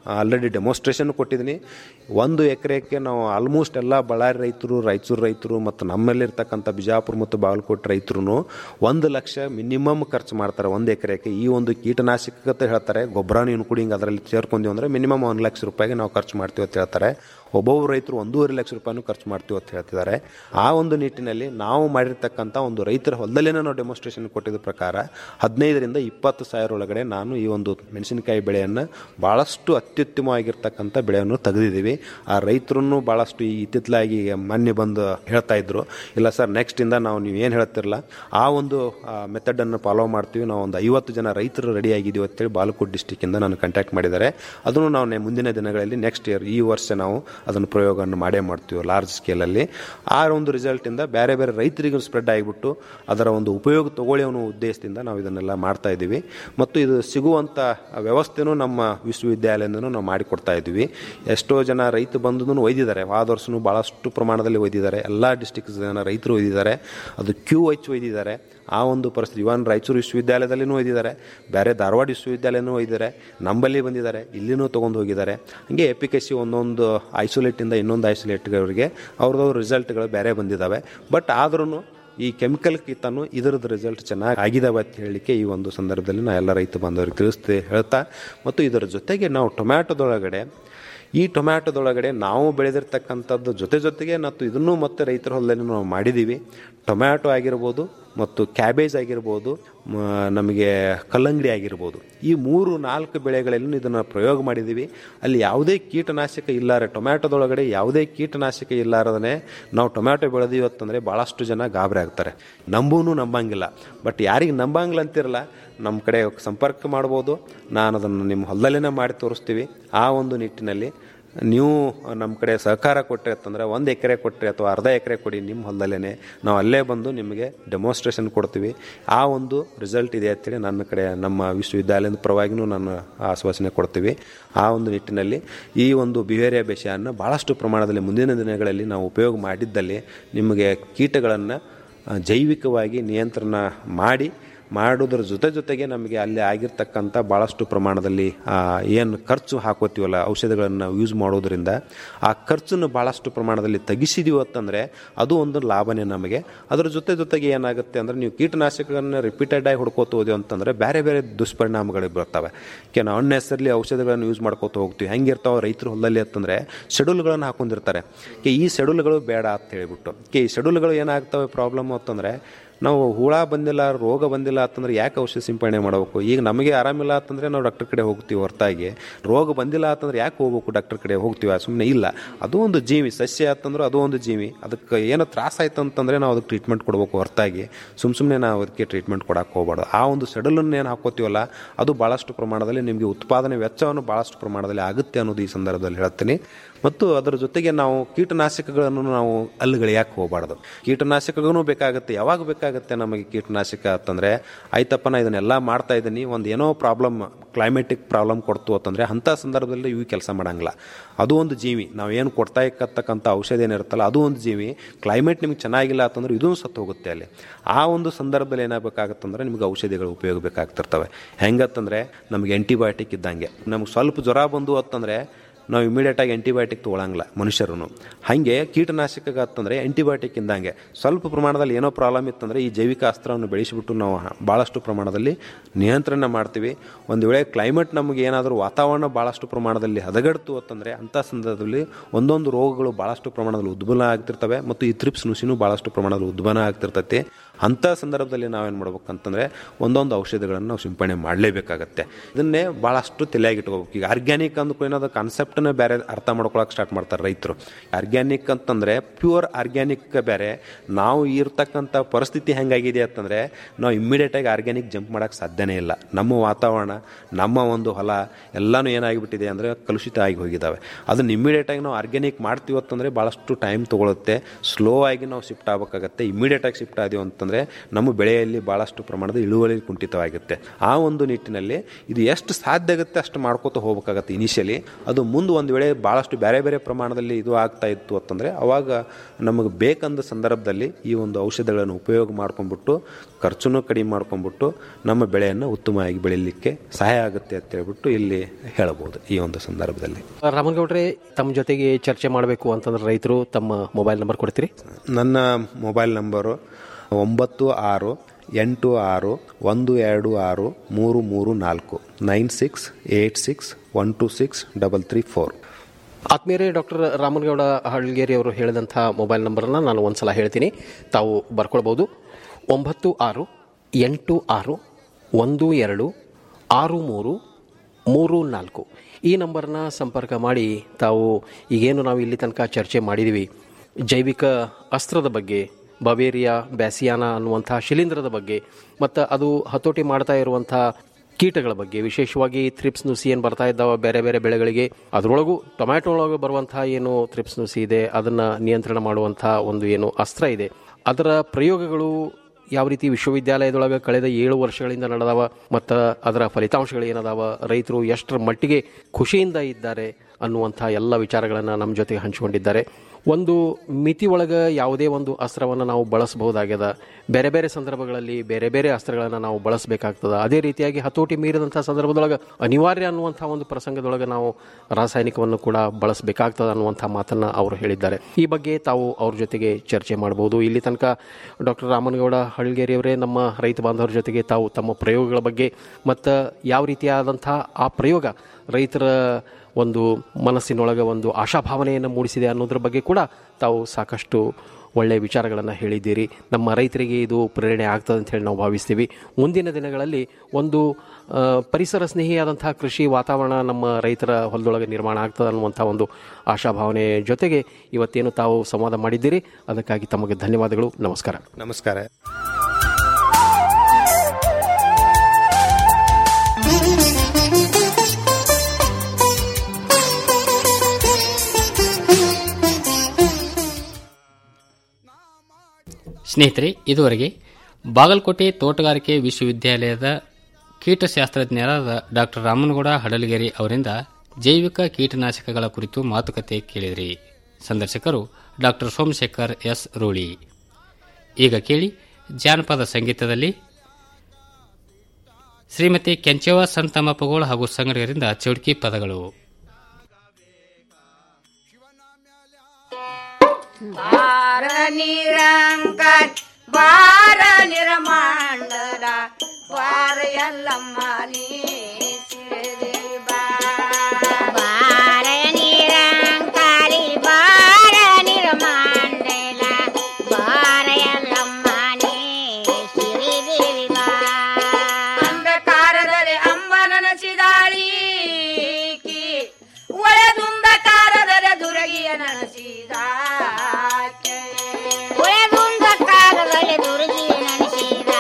ಆಲ್ರೆಡಿ ಡೆಮೋಸ್ಟ್ರೇಷನ್ ಕೊಟ್ಟಿದ್ದೀನಿ ಒಂದು ಎಕರೆಗೆ ನಾವು ಆಲ್ಮೋಸ್ಟ್ ಎಲ್ಲ ಬಳ್ಳಾರಿ ರೈತರು ರಾಯಚೂರು ರೈತರು ಮತ್ತು ನಮ್ಮಲ್ಲಿರ್ತಕ್ಕಂಥ ಬಿಜಾಪುರ ಮತ್ತು ಬಾಗಲಕೋಟೆ ರೈತರು ಒಂದು ಲಕ್ಷ ಮಿನಿಮಮ್ ಖರ್ಚು ಮಾಡ್ತಾರೆ ಒಂದು ಎಕರೆಗೆ ಈ ಒಂದು ಕೀಟನಾಶಕತೆ ಹೇಳ್ತಾರೆ ಗೊಬ್ಬರನೂ ಇನ್ಕ್ಲೂಡಿಂಗ್ ಅದರಲ್ಲಿ ಸೇರ್ಕೊಂತೀವಿ ಅಂದರೆ ಮಿನಿಮಮ್ ಒಂದು ಲಕ್ಷ ರೂಪಾಯಿಗೆ ನಾವು ಖರ್ಚು ಮಾಡ್ತೀವಿ ಅಂತ ಹೇಳ್ತಾರೆ ಒಬ್ಬೊಬ್ಬರು ರೈತರು ಒಂದೂವರೆ ಲಕ್ಷ ರೂಪಾಯಿನೂ ಖರ್ಚು ಮಾಡ್ತೀವಿ ಅಂತ ಹೇಳ್ತಿದ್ದಾರೆ ಆ ಒಂದು ನಿಟ್ಟಿನಲ್ಲಿ ನಾವು ಮಾಡಿರ್ತಕ್ಕಂಥ ಒಂದು ರೈತರ ಹೊಲದಲ್ಲೇ ನಾವು ಡೆಮೋಸ್ಟ್ರೇಷನ್ ಕೊಟ್ಟಿದ್ದ ಪ್ರಕಾರ ಹದಿನೈದರಿಂದ ಇಪ್ಪತ್ತು ಸಾವಿರ ಒಳಗಡೆ ನಾನು ಈ ಒಂದು ಮೆಣಸಿನಕಾಯಿ ಬೆಳೆಯನ್ನು ಭಾಳಷ್ಟು ಅತ್ಯುತ್ತಮವಾಗಿರ್ತಕ್ಕಂಥ ಬೆಳೆಯನ್ನು ತೆಗೆದಿದ್ದೀವಿ ಆ ರೈತರನ್ನು ಭಾಳಷ್ಟು ಈ ಇತ್ತಿತ್ತಲಾಗಿ ಮೊನ್ನೆ ಬಂದು ಹೇಳ್ತಾ ಇದ್ರು ಇಲ್ಲ ಸರ್ ನೆಕ್ಸ್ಟಿಂದ ನಾವು ನೀವು ಏನು ಹೇಳ್ತಿರಲ್ಲ ಆ ಒಂದು ಮೆಥಡನ್ನು ಫಾಲೋ ಮಾಡ್ತೀವಿ ನಾವು ಒಂದು ಐವತ್ತು ಜನ ರೈತರು ರೆಡಿ ಆಗಿದ್ದೀವಿ ಅಂತೇಳಿ ಬಾಲಕೋಟ್ ಡಿಸ್ಟಿಕ್ಕಿಂದ ನಾನು ಕಾಂಟ್ಯಾಕ್ಟ್ ಮಾಡಿದ್ದಾರೆ ಅದನ್ನು ನಾವು ನೆ- ಮುಂದಿನ ದಿನಗಳಲ್ಲಿ ನೆಕ್ಸ್ಟ್ ಇಯರ್ ಈ ವರ್ಷ ನಾವು ಅದನ್ನು ಪ್ರಯೋಗವನ್ನು ಮಾಡೇ ಮಾಡ್ತೀವಿ ಲಾರ್ಜ್ ಸ್ಕೇಲಲ್ಲಿ ಆ ಒಂದು ರಿಸಲ್ಟಿಂದ ಬೇರೆ ಬೇರೆ ರೈತರಿಗೂ ಸ್ಪ್ರೆಡ್ ಆಗಿಬಿಟ್ಟು ಅದರ ಒಂದು ಉಪಯೋಗ ತಗೊಳ್ಳಿ ಅನ್ನೋ ಉದ್ದೇಶದಿಂದ ನಾವು ಇದನ್ನೆಲ್ಲ ಮಾಡ್ತಾ ಇದ್ದೀವಿ ಮತ್ತು ಇದು ಸಿಗುವಂಥ ವ್ಯವಸ್ಥೆನೂ ನಮ್ಮ ವಿಶ್ವವಿದ್ಯಾಲಯದಿಂದನೂ ನಾವು ಮಾಡಿಕೊಡ್ತಾ ಇದ್ದೀವಿ ಎಷ್ಟೋ ಜನ ರೈತ ಬಂದು ಒಯ್ದಿದ್ದಾರೆ ವಾದ ವರ್ಷನೂ ಭಾಳಷ್ಟು ಪ್ರಮಾಣದಲ್ಲಿ ಒಯ್ದಿದ್ದಾರೆ ಎಲ್ಲ ಡಿಸ್ಟಿಕ್ ಜನ ರೈತರು ಒಯ್ದಿದ್ದಾರೆ ಅದು ಕ್ಯೂ ಎಚ್ ಒಯ್ದಿದ್ದಾರೆ ಆ ಒಂದು ಪರಿಸ್ಥಿತಿ ಇವನ್ ರಾಯಚೂರು ವಿಶ್ವವಿದ್ಯಾಲಯದಲ್ಲಿನೂ ಒಯ್ದಿದ್ದಾರೆ ಬೇರೆ ಧಾರವಾಡ ವಿಶ್ವವಿದ್ಯಾಲಯನೂ ಒಯ್ದಿದ್ದಾರೆ ನಂಬಲ್ಲಿ ಬಂದಿದ್ದಾರೆ ಇಲ್ಲಿನೂ ತೊಗೊಂಡು ಹೋಗಿದ್ದಾರೆ ಹಾಗೆ ಎಪಿಕೆಸಿ ಒಂದೊಂದು ಐಸೋಲೇಟಿಂದ ಇನ್ನೊಂದು ಐಸೋಲೇಟ್ಗಳಿಗೆ ಅವ್ರದ್ದು ರಿಸಲ್ಟ್ಗಳು ಬೇರೆ ಬಂದಿದ್ದಾವೆ ಬಟ್ ಆದ್ರೂ ಈ ಕೆಮಿಕಲ್ಗಿಂತನೂ ಇದರದ್ದು ರಿಸಲ್ಟ್ ಚೆನ್ನಾಗಿ ಆಗಿದಾವೆ ಅಂತ ಹೇಳಲಿಕ್ಕೆ ಈ ಒಂದು ಸಂದರ್ಭದಲ್ಲಿ ನಾ ಎಲ್ಲ ರೈತ ಬಾಂಧವರಿಗೆ ತಿಳಿಸ್ತೆ ಹೇಳ್ತಾ ಮತ್ತು ಇದರ ಜೊತೆಗೆ ನಾವು ಟೊಮ್ಯಾಟೊದೊಳಗಡೆ ಈ ಟೊಮ್ಯಾಟೊದೊಳಗಡೆ ನಾವು ಬೆಳೆದಿರ್ತಕ್ಕಂಥದ್ದು ಜೊತೆ ಜೊತೆಗೆ ಮತ್ತು ಇದನ್ನು ಮತ್ತೆ ರೈತರ ಹೊಲದಲ್ಲಿ ನಾವು ಮಾಡಿದ್ದೀವಿ ಟೊಮ್ಯಾಟೊ ಆಗಿರ್ಬೋದು ಮತ್ತು ಕ್ಯಾಬೇಜ್ ಆಗಿರ್ಬೋದು ಮ- ನಮಗೆ ಕಲ್ಲಂಗಡಿ ಆಗಿರ್ಬೋದು ಈ ಮೂರು ನಾಲ್ಕು ಬೆಳೆಗಳಲ್ಲೂ ಇದನ್ನು ಪ್ರಯೋಗ ಮಾಡಿದ್ದೀವಿ ಅಲ್ಲಿ ಯಾವುದೇ ಕೀಟನಾಶಕ ಇಲ್ಲಾರೆ ಟೊಮ್ಯಾಟೊದೊಳಗಡೆ ಯಾವುದೇ ಕೀಟನಾಶಕ ಇಲ್ಲಾರದೇ ನಾವು ಟೊಮ್ಯಾಟೊ ಬೆಳೆದೀವಿ ಅಂತಂದರೆ ಭಾಳಷ್ಟು ಜನ ಗಾಬರಿ ಆಗ್ತಾರೆ ನಂಬೂನು ನಂಬಂಗಿಲ್ಲ ಬಟ್ ಯಾರಿಗೆ ನಂಬಂಗಿಲ್ಲ ಅಂತಿರಲ್ಲ ನಮ್ಮ ಕಡೆ ಸಂಪರ್ಕ ಮಾಡ್ಬೋದು ನಾನು ಅದನ್ನು ನಿಮ್ಮ ಹೊಲದಲ್ಲೇ ಮಾಡಿ ತೋರಿಸ್ತೀವಿ ಆ ಒಂದು ನಿಟ್ಟಿನಲ್ಲಿ ನೀವು ನಮ್ಮ ಕಡೆ ಸಹಕಾರ ಕೊಟ್ಟರೆ ಅಂತಂದರೆ ಒಂದು ಎಕರೆ ಕೊಟ್ಟರೆ ಅಥವಾ ಅರ್ಧ ಎಕರೆ ಕೊಡಿ ನಿಮ್ಮ ಹೊಲದಲ್ಲೇ ನಾವು ಅಲ್ಲೇ ಬಂದು ನಿಮಗೆ ಡೆಮೋಸ್ಟ್ರೇಷನ್ ಕೊಡ್ತೀವಿ ಆ ಒಂದು ರಿಸಲ್ಟ್ ಇದೆ ಅಂತೇಳಿ ನನ್ನ ಕಡೆ ನಮ್ಮ ವಿಶ್ವವಿದ್ಯಾಲಯದ ಪರವಾಗಿನೂ ನಾನು ಆಶ್ವಾಸನೆ ಕೊಡ್ತೀವಿ ಆ ಒಂದು ನಿಟ್ಟಿನಲ್ಲಿ ಈ ಒಂದು ಬಿವೇರಿಯಾ ಬೆಷೆಯನ್ನು ಭಾಳಷ್ಟು ಪ್ರಮಾಣದಲ್ಲಿ ಮುಂದಿನ ದಿನಗಳಲ್ಲಿ ನಾವು ಉಪಯೋಗ ಮಾಡಿದ್ದಲ್ಲಿ ನಿಮಗೆ ಕೀಟಗಳನ್ನು ಆ, ಜೈವಿಕವಾಗಿ ನಿಯಂತ್ರಣ ಮಾಡಿ ಮಾಡೋದ್ರ ಜೊತೆ ಜೊತೆಗೆ ನಮಗೆ ಅಲ್ಲಿ ಆಗಿರ್ತಕ್ಕಂಥ ಭಾಳಷ್ಟು ಪ್ರಮಾಣದಲ್ಲಿ ಏನು ಖರ್ಚು ಹಾಕೋತೀವಲ್ಲ ಔಷಧಿಗಳನ್ನು ಯೂಸ್ ಮಾಡೋದ್ರಿಂದ ಆ ಖರ್ಚನ್ನು ಭಾಳಷ್ಟು ಪ್ರಮಾಣದಲ್ಲಿ ತೆಗಿಸಿದೀವಿ ಅಂತಂದರೆ ಅದು ಒಂದು ಲಾಭನೇ ನಮಗೆ ಅದರ ಜೊತೆ ಜೊತೆಗೆ ಏನಾಗುತ್ತೆ ಅಂದರೆ ನೀವು ಕೀಟನಾಶಕಗಳನ್ನು ರಿಪೀಟೆಡ್ ಆಗಿ ಹೊಡ್ಕೋತ ಹೋದ್ವಿ ಅಂತಂದರೆ ಬೇರೆ ಬೇರೆ ದುಷ್ಪರಿಣಾಮಗಳು ಬರ್ತವೆ ಕೆ ನಾವು ಅನ್ನೆಸರ್ಲಿ ಔಷಧಿಗಳನ್ನು ಯೂಸ್ ಮಾಡ್ಕೋತ ಹೋಗ್ತೀವಿ ಹೆಂಗಿರ್ತಾವೆ ರೈತರು ಹೊಲದಲ್ಲಿ ಅಂತಂದರೆ ಶೆಡ್ಯೂಲ್ಗಳನ್ನು ಹಾಕೊಂಡಿರ್ತಾರೆ ಕೆ ಈ ಶೆಡ್ಯೂಲ್ಗಳು ಬೇಡ ಅಂತ ಹೇಳಿಬಿಟ್ಟು ಕೆ ಈ ಶೆಡ್ಯೂಲ್ಗಳು ಏನಾಗ್ತವೆ ಪ್ರಾಬ್ಲಮ್ ಅಂತಂದರೆ ನಾವು ಹುಳ ಬಂದಿಲ್ಲ ರೋಗ ಬಂದಿಲ್ಲ ಅಂತಂದ್ರೆ ಯಾಕೆ ಔಷಧಿ ಸಿಂಪಡಣೆ ಮಾಡಬೇಕು ಈಗ ನಮಗೆ ಆರಾಮಿಲ್ಲ ಅಂತಂದ್ರೆ ನಾವು ಡಾಕ್ಟರ್ ಕಡೆ ಹೋಗ್ತೀವಿ ಹೊರತಾಗಿ ರೋಗ ಬಂದಿಲ್ಲ ಅಂತಂದ್ರೆ ಯಾಕೆ ಹೋಗ್ಬೇಕು ಡಾಕ್ಟರ್ ಕಡೆ ಹೋಗ್ತೀವಿ ಸುಮ್ಮನೆ ಇಲ್ಲ ಅದು ಒಂದು ಜೀವಿ ಸಸ್ಯ ಅಂತಂದ್ರೆ ಅದು ಒಂದು ಜೀವಿ ಅದಕ್ಕೆ ಏನೋ ತ್ರಾಸ ಆಯ್ತು ಅಂತಂದ್ರೆ ನಾವು ಅದಕ್ಕೆ ಟ್ರೀಟ್ಮೆಂಟ್ ಕೊಡಬೇಕು ಹೊರತಾಗಿ ಸುಮ್ಮ ಸುಮ್ಮನೆ ನಾವು ಅದಕ್ಕೆ ಟ್ರೀಟ್ಮೆಂಟ್ ಕೊಡಕ್ಕೆ ಹೋಗ್ಬಾರ್ದು ಆ ಒಂದು ಸೆಡಲನ್ನು ಏನು ಹಾಕೋತೀವಲ್ಲ ಅದು ಭಾಳಷ್ಟು ಪ್ರಮಾಣದಲ್ಲಿ ನಿಮಗೆ ಉತ್ಪಾದನೆ ವೆಚ್ಚವನ್ನು ಭಾಳಷ್ಟು ಪ್ರಮಾಣದಲ್ಲಿ ಆಗುತ್ತೆ ಅನ್ನೋದು ಈ ಸಂದರ್ಭದಲ್ಲಿ ಹೇಳ್ತೀನಿ ಮತ್ತು ಅದರ ಜೊತೆಗೆ ನಾವು ಕೀಟನಾಶಕಗಳನ್ನು ನಾವು ಅಲ್ಲುಗಳಿಯಾಕೆ ಹೋಗಬಾರ್ದು ಕೀಟನಾಶಕಗಳು ಬೇಕಾಗುತ್ತೆ ಯಾವಾಗ ಬೇಕಾಗುತ್ತೆ ನಮಗೆ ಕೀಟನಾಶಕ ಅಂತಂದರೆ ಆಯ್ತಪ್ಪ ನಾ ಇದನ್ನೆಲ್ಲ ಮಾಡ್ತಾ ಇದ್ದೀನಿ ಒಂದು ಏನೋ ಪ್ರಾಬ್ಲಮ್ ಕ್ಲೈಮೆಟಿಕ್ ಪ್ರಾಬ್ಲಮ್ ಕೊಡ್ತು ಅಂತಂದರೆ ಅಂಥ ಸಂದರ್ಭದಲ್ಲಿ ಇವು ಕೆಲಸ ಮಾಡಂಗಿಲ್ಲ ಅದು ಒಂದು ಜೀವಿ ನಾವು ಏನು ಕೊಡ್ತಾ ಇಕ್ಕತಕ್ಕಂಥ ಔಷಧಿ ಏನಿರುತ್ತಲ್ಲ ಅದು ಒಂದು ಜೀವಿ ಕ್ಲೈಮೇಟ್ ನಿಮ್ಗೆ ಚೆನ್ನಾಗಿಲ್ಲ ಅಂತಂದ್ರೆ ಇದೂ ಸತ್ತು ಹೋಗುತ್ತೆ ಅಲ್ಲಿ ಆ ಒಂದು ಸಂದರ್ಭದಲ್ಲಿ ಏನಾಗಬೇಕಾಗತ್ತಂದ್ರೆ ನಿಮ್ಗೆ ಔಷಧಿಗಳು ಉಪಯೋಗ ಬೇಕಾಗ್ತಿರ್ತವೆ ಹೆಂಗತ್ತಂದರೆ ನಮಗೆ ಆಂಟಿಬಯೋಟಿಕ್ ಇದ್ದಂಗೆ ನಮ್ಗೆ ಸ್ವಲ್ಪ ಜ್ವರ ಬಂದು ಅಂತಂದರೆ ನಾವು ಇಮಿಡಿಯೇಟಾಗಿ ಆಂಟಿಬಯೋಟಿಕ್ ತೊಗೊಳಂಗಿಲ್ಲ ಮನುಷ್ಯರು ಹಾಗೆ ಕೀಟನಾಶಕ ಅಂತಂದರೆ ಆಂಟಿಬಯೋಟಿಕ್ ಇಂದಂಗೆ ಸ್ವಲ್ಪ ಪ್ರಮಾಣದಲ್ಲಿ ಏನೋ ಪ್ರಾಬ್ಲಮ್ ಇತ್ತಂದರೆ ಈ ಜೈವಿಕ ಅಸ್ತ್ರವನ್ನು ಬೆಳೆಸಿಬಿಟ್ಟು ನಾವು ಭಾಳಷ್ಟು ಪ್ರಮಾಣದಲ್ಲಿ ನಿಯಂತ್ರಣ ಮಾಡ್ತೀವಿ ಒಂದು ವೇಳೆ ಕ್ಲೈಮೇಟ್ ನಮಗೆ ಏನಾದರೂ ವಾತಾವರಣ ಭಾಳಷ್ಟು ಪ್ರಮಾಣದಲ್ಲಿ ಹದಗೆಡ್ತು ಅಂತಂದರೆ ಅಂಥ ಸಂದರ್ಭದಲ್ಲಿ ಒಂದೊಂದು ರೋಗಗಳು ಭಾಳಷ್ಟು ಪ್ರಮಾಣದಲ್ಲಿ ಉದ್ಭವನ ಆಗ್ತಿರ್ತವೆ ಮತ್ತು ಈ ತ್ರಿಪ್ಸ್ ನುಸಿನೂ ಭಾಳಷ್ಟು ಪ್ರಮಾಣದಲ್ಲಿ ಉದ್ಭವನ ಆಗ್ತಿರ್ತೈತಿ ಅಂಥ ಸಂದರ್ಭದಲ್ಲಿ ನಾವೇನು ಮಾಡ್ಬೇಕಂತಂದರೆ ಒಂದೊಂದು ಔಷಧಿಗಳನ್ನು ನಾವು ಸಿಂಪಡಣೆ ಮಾಡಲೇಬೇಕಾಗತ್ತೆ ಇದನ್ನೇ ಭಾಳಷ್ಟು ತಲೆಯಾಗಿಟ್ಕೋಬೇಕು ಈಗ ಆರ್ಗ್ಯಾನಿಕ್ ಅಂದ್ಕೂ ಏನೋ ಕಾನ್ಸೆಪ್ಟನ್ನ ಬೇರೆ ಅರ್ಥ ಮಾಡ್ಕೊಳಕ್ಕೆ ಸ್ಟಾರ್ಟ್ ಮಾಡ್ತಾರೆ ರೈತರು ಆರ್ಗ್ಯಾನಿಕ್ ಅಂತಂದರೆ ಪ್ಯೂರ್ ಆರ್ಗ್ಯಾನಿಕ್ ಬೇರೆ ನಾವು ಇರ್ತಕ್ಕಂಥ ಪರಿಸ್ಥಿತಿ ಹೆಂಗಾಗಿದೆ ಅಂತಂದರೆ ನಾವು ಇಮ್ಮಿಡಿಯೇಟಾಗಿ ಆರ್ಗ್ಯಾನಿಕ್ ಜಂಪ್ ಮಾಡೋಕ್ಕೆ ಸಾಧ್ಯನೇ ಇಲ್ಲ ನಮ್ಮ ವಾತಾವರಣ ನಮ್ಮ ಒಂದು ಹೊಲ ಎಲ್ಲನೂ ಏನಾಗಿಬಿಟ್ಟಿದೆ ಅಂದರೆ ಕಲುಷಿತ ಆಗಿ ಹೋಗಿದ್ದಾವೆ ಅದನ್ನು ಇಮ್ಮಿಡಿಯೇಟಾಗಿ ನಾವು ಆರ್ಗ್ಯಾನಿಕ್ ಮಾಡ್ತೀವಿ ಅಂತಂದರೆ ಭಾಳಷ್ಟು ಟೈಮ್ ತೊಗೊಳುತ್ತೆ ಸ್ಲೋ ಆಗಿ ನಾವು ಶಿಫ್ಟ್ ಆಗಬೇಕಾಗತ್ತೆ ಇಮ್ಮಿಡಿಯೇಟಾಗಿ ಶಿಫ್ಟ್ ಆದೀವಿ ಅಂತಂದರೆ ಅಂತಂದರೆ ನಮ್ಮ ಬೆಳೆಯಲ್ಲಿ ಭಾಳಷ್ಟು ಪ್ರಮಾಣದ ಇಳುವರಿ ಕುಂಠಿತವಾಗುತ್ತೆ ಆ ಒಂದು ನಿಟ್ಟಿನಲ್ಲಿ ಇದು ಎಷ್ಟು ಸಾಧ್ಯ ಆಗುತ್ತೆ ಅಷ್ಟು ಮಾಡ್ಕೋತ ಹೋಗ್ಬೇಕಾಗತ್ತೆ ಇನಿಷಿಯಲಿ ಅದು ಮುಂದೆ ಒಂದು ವೇಳೆ ಭಾಳಷ್ಟು ಬೇರೆ ಬೇರೆ ಪ್ರಮಾಣದಲ್ಲಿ ಇದು ಆಗ್ತಾ ಇತ್ತು ಅಂತಂದರೆ ಅವಾಗ ನಮಗೆ ಬೇಕಂದ ಸಂದರ್ಭದಲ್ಲಿ ಈ ಒಂದು ಔಷಧಗಳನ್ನು ಉಪಯೋಗ ಮಾಡ್ಕೊಂಡ್ಬಿಟ್ಟು ಖರ್ಚನ್ನು ಕಡಿಮೆ ಮಾಡ್ಕೊಂಡ್ಬಿಟ್ಟು ನಮ್ಮ ಬೆಳೆಯನ್ನು ಉತ್ತಮವಾಗಿ ಬೆಳೀಲಿಕ್ಕೆ ಸಹಾಯ ಆಗುತ್ತೆ ಅಂತ ಹೇಳ್ಬಿಟ್ಟು ಇಲ್ಲಿ ಹೇಳಬಹುದು ಈ ಒಂದು ಸಂದರ್ಭದಲ್ಲಿ ರಾಮನಗೌಡ್ರೆ ತಮ್ಮ ಜೊತೆಗೆ ಚರ್ಚೆ ಮಾಡಬೇಕು ಅಂತಂದ್ರೆ ರೈತರು ತಮ್ಮ ಮೊಬೈಲ್ ನಂಬರ್ ಕೊಡ್ತೀರಿ ನನ್ನ ಮೊಬೈಲ್ ನಂಬರು ಒಂಬತ್ತು ಆರು ಎಂಟು ಆರು ಒಂದು ಎರಡು ಆರು ಮೂರು ಮೂರು ನಾಲ್ಕು nine six eight six one two six double three four ಆತ್ಮೀಯರೇ ಡಾಕ್ಟರ್ ರಾಮನಗೌಡ ಹಳ್ಗೇರಿ ಅವರು ಹೇಳಿದಂಥ ಮೊಬೈಲ್ ನಂಬರನ್ನು ನಾನು ಒಂದ್ಸಲ ಹೇಳ್ತೀನಿ ತಾವು ಬರ್ಕೊಳ್ಬೋದು ಒಂಬತ್ತು ಆರು ಎಂಟು ಆರು ಒಂದು ಎರಡು ಆರು ಮೂರು ಮೂರು ನಾಲ್ಕು ಈ ನಂಬರ್ನ ಸಂಪರ್ಕ ಮಾಡಿ ತಾವು ಈಗೇನು ನಾವು ಇಲ್ಲಿ ತನಕ ಚರ್ಚೆ ಮಾಡಿದ್ದೀವಿ ಜೈವಿಕ ಅಸ್ತ್ರದ ಬಗ್ಗೆ ಬವೇರಿಯಾ ಬ್ಯಾಸಿಯಾನ ಅನ್ನುವಂಥ ಶಿಲೀಂಧ್ರದ ಬಗ್ಗೆ ಮತ್ತು ಅದು ಹತೋಟಿ ಮಾಡ್ತಾ ಇರುವಂಥ ಕೀಟಗಳ ಬಗ್ಗೆ ವಿಶೇಷವಾಗಿ ಥ್ರಿಪ್ಸ್ ನುಸಿ ಏನು ಬರ್ತಾ ಇದ್ದಾವೆ ಬೇರೆ ಬೇರೆ ಬೆಳೆಗಳಿಗೆ ಅದರೊಳಗೂ ಟೊಮ್ಯಾಟೊ ಒಳಗೆ ಬರುವಂಥ ಏನು ಥ್ರಿಪ್ಸ್ ನುಸಿ ಇದೆ ಅದನ್ನು ನಿಯಂತ್ರಣ ಮಾಡುವಂಥ ಒಂದು ಏನು ಅಸ್ತ್ರ ಇದೆ ಅದರ ಪ್ರಯೋಗಗಳು ಯಾವ ರೀತಿ ವಿಶ್ವವಿದ್ಯಾಲಯದೊಳಗೆ ಕಳೆದ ಏಳು ವರ್ಷಗಳಿಂದ ನಡೆದವ ಮತ್ತು ಅದರ ಫಲಿತಾಂಶಗಳು ಏನದಾವ ರೈತರು ಎಷ್ಟರ ಮಟ್ಟಿಗೆ ಖುಷಿಯಿಂದ ಇದ್ದಾರೆ ಅನ್ನುವಂಥ ಎಲ್ಲ ವಿಚಾರಗಳನ್ನು ನಮ್ಮ ಜೊತೆಗೆ ಹಂಚಿಕೊಂಡಿದ್ದಾರೆ ಒಂದು ಮಿತಿ ಒಳಗೆ ಯಾವುದೇ ಒಂದು ಅಸ್ತ್ರವನ್ನು ನಾವು ಬಳಸಬಹುದಾಗ್ಯದ ಬೇರೆ ಬೇರೆ ಸಂದರ್ಭಗಳಲ್ಲಿ ಬೇರೆ ಬೇರೆ ಅಸ್ತ್ರಗಳನ್ನು ನಾವು ಬಳಸಬೇಕಾಗ್ತದೆ ಅದೇ ರೀತಿಯಾಗಿ ಹತೋಟಿ ಮೀರಿದಂಥ ಸಂದರ್ಭದೊಳಗೆ ಅನಿವಾರ್ಯ ಅನ್ನುವಂಥ ಒಂದು ಪ್ರಸಂಗದೊಳಗೆ ನಾವು ರಾಸಾಯನಿಕವನ್ನು ಕೂಡ ಬಳಸಬೇಕಾಗ್ತದೆ ಅನ್ನುವಂಥ ಮಾತನ್ನು ಅವರು ಹೇಳಿದ್ದಾರೆ ಈ ಬಗ್ಗೆ ತಾವು ಅವ್ರ ಜೊತೆಗೆ ಚರ್ಚೆ ಮಾಡಬಹುದು ಇಲ್ಲಿ ತನಕ ಡಾಕ್ಟರ್ ರಾಮನಗೌಡ ಹಳ್ಗೇರಿಯವರೇ ನಮ್ಮ ರೈತ ಬಾಂಧವರ ಜೊತೆಗೆ ತಾವು ತಮ್ಮ ಪ್ರಯೋಗಗಳ ಬಗ್ಗೆ ಮತ್ತು ಯಾವ ರೀತಿಯಾದಂಥ ಆ ಪ್ರಯೋಗ ರೈತರ ಒಂದು ಮನಸ್ಸಿನೊಳಗೆ ಒಂದು ಆಶಾಭಾವನೆಯನ್ನು ಮೂಡಿಸಿದೆ ಅನ್ನೋದ್ರ ಬಗ್ಗೆ ಕೂಡ ತಾವು ಸಾಕಷ್ಟು ಒಳ್ಳೆಯ ವಿಚಾರಗಳನ್ನು ಹೇಳಿದ್ದೀರಿ ನಮ್ಮ ರೈತರಿಗೆ ಇದು ಪ್ರೇರಣೆ ಆಗ್ತದೆ ಅಂತ ಹೇಳಿ ನಾವು ಭಾವಿಸ್ತೀವಿ ಮುಂದಿನ ದಿನಗಳಲ್ಲಿ ಒಂದು ಆ, ಪರಿಸರ ಸ್ನೇಹಿಯಾದಂಥ ಕೃಷಿ ವಾತಾವರಣ ನಮ್ಮ ರೈತರ ಹೊಲದೊಳಗೆ ನಿರ್ಮಾಣ ಆಗ್ತದೆ ಅನ್ನುವಂಥ ಒಂದು ಆಶಾಭಾವನೆ ಜೊತೆಗೆ ಇವತ್ತೇನು ತಾವು ಸಂವಾದ ಮಾಡಿದ್ದೀರಿ ಅದಕ್ಕಾಗಿ ತಮಗೆ ಧನ್ಯವಾದಗಳು ನಮಸ್ಕಾರ ನಮಸ್ಕಾರ ಸ್ನೇಹಿತರೆ ಇದುವರೆಗೆ ಬಾಗಲಕೋಟೆ ತೋಟಗಾರಿಕೆ ವಿಶ್ವವಿದ್ಯಾಲಯದ ಕೀಟಶಾಸ್ತ್ರಜ್ಞರಾದ ಡಾಕ್ಟರ್ ರಾಮನಗೌಡ ಹಡಲಗೇರಿ ಅವರಿಂದ ಜೈವಿಕ ಕೀಟನಾಶಕಗಳ ಕುರಿತು ಮಾತುಕತೆ ಕೇಳಿದ್ರಿ ಸಂದರ್ಶಕರು ಡಾಕ್ಟರ್ ಸೋಮಶೇಖರ್ ಎಸ್ ರೂಳಿ ಈಗ ಕೇಳಿ ಜಾನಪದ ಸಂಗೀತದಲ್ಲಿ ಶ್ರೀಮತಿ ಕೆಂಚವ ಸಂತಮಪ್ಪಗೋಳ ಹಾಗೂ ಸಂಗಡಿಗರಿಂದ ಚೌಡ್ಕಿ ಪದಗಳು ಬಾರ ನಿರಂಕರ್ ಬಾರ ನಿರಮಾಂಡಲ ಬಾರ ಎಲ್ಲಮ್ಮ ನೀ ಸಿರಿದೇವಿ ಬಾ. ಬಾರ ನಿರಂಕಾರಿ ಬಾರ ನಿರಮಾಂಡಲ ಬಾರ ಎಲ್ಲಮ್ಮ ನೀ ಸಿರಿದೇವಿ ಬಾ. ಅಂಧಕಾರದಲ್ಲಿ ಅಂಬ ನನಸಿದಾಳಿ ಒಳದುಂದಕಾರದಲ್ಲಿ ದುರಗಿಯ ನನಸಿದ ಒಳದುಂದಕಾರದಲ್ಲಿ ದುರಗಿಯ ನನಸಿದ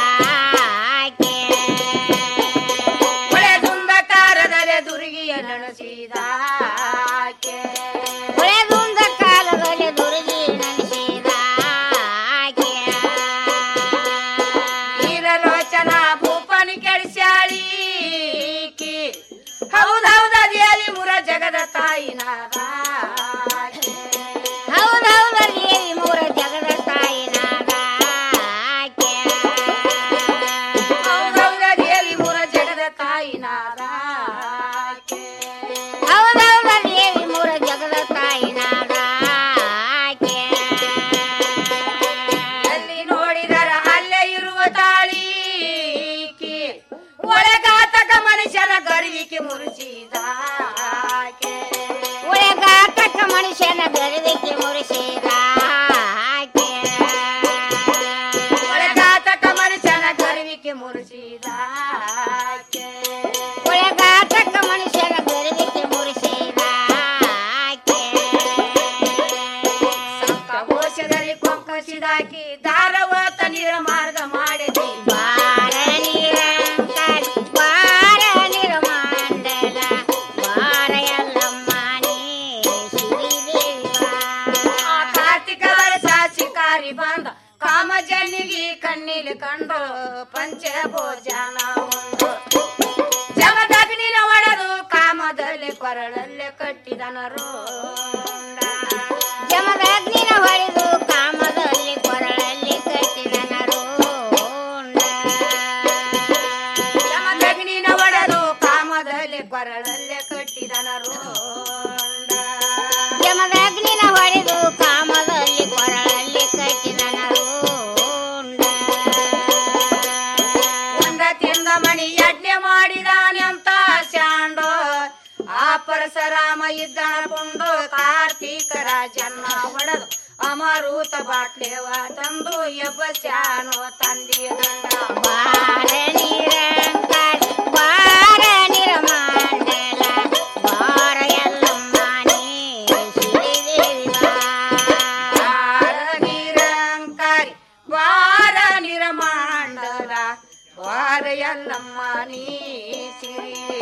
ಒಳೆದುಂದಕಾರದಲ್ಲಿ ದುರ್ಗಿಯ ನನಸಿದ ಒಳೆದುಂದಕಾರದಲ್ಲಿ ದುರ್ಗಿ ನನಸಿದ ನೀರಲೋಚನ ಭೂಪನಿ ಕೆಡಿಸ್ಯಾಳಿ ಹೌದೌದ ದೇವಿ ಮುರ ಜಗದ ತಾಯಿನಾದ ಹೌದೌದ ದೇವಿ ಮುರ ಜಗದ ತಾಯಿನಾದ ಹೌದೌದ ದೇವಿ ಮುರ ಜಗದ ತಾಯಿನಾದ ಹೌದೌದ ದೇವಿ ಮುರ ಜಗದ ತಾಯಿನಾದ ಅಲ್ಲಿ ನೋಡಿದರ ಅಲ್ಲೇ ಇರುವ ತಾಳಿ ಒಳಗಾತಕ ಮನುಷ್ಯನ ಗರ್ವಿಕೆ ಮುರಿಸಿದ ಒಳಗಾತ ಕೊರಳಲ್ಲೇ ಕಟ್ಟಿದನ ರೋಂಡ ಜಮದಗ್ನಿನ ಹೊಡೆದು ಕಾಮದಲ್ಲಿ ಕೊರಳಲ್ಲಿ ಕಟ್ಟಿದನ ರೋಂಡ ಜಮದಗ್ನಿನ ಹೊಡೆದು ಕಾಮದಲ್ಲಿ ಕೊರಳಲ್ಲೇ ಕಟ್ಟಿದನ ರೋಂಡ ಜಮದಗ್ನಿನ ಹೊಡೆದು ಕಾಮದಲ್ಲಿ ಕೊರಳಲ್ಲಿ ಕಟ್ಟಿದನ ರೋಂಡ ಒಂದ ತಿಂದ ಮಣಿ ಯಜ್ಞ ಮಾಡಿದಾನೆಂತ ಶಾಂಡೋ ಆ ಪರಶರಾಮ ಇದ್ದನ ಪುಂಡು ಕಾರ್ತೀಕ ರಾಜನ್ನ ಹೊಡೆದು ಅಮರೂತ ಬಾಟ್ಲೆವ ತಂದು ಎಬ್ಬಸ್ಯಾನೋ ತಂದೆಯ ಗಂಡ ಬಾರ ನಿರಂಕಾರ ಬಾರ ನಿರಮಾಂಡಲ ಬಾರ ಎಲ್ಲಮ್ಮ ನೀ ಶ್ರೀದೇವಿ ಬಾರ ನಿರಂಕಾರಿ ವಾರ ನಿರಮಾಂಡಲ ವಾರ ಎಲ್ಲಮ್ಮ ನೀ ಸಿರಿ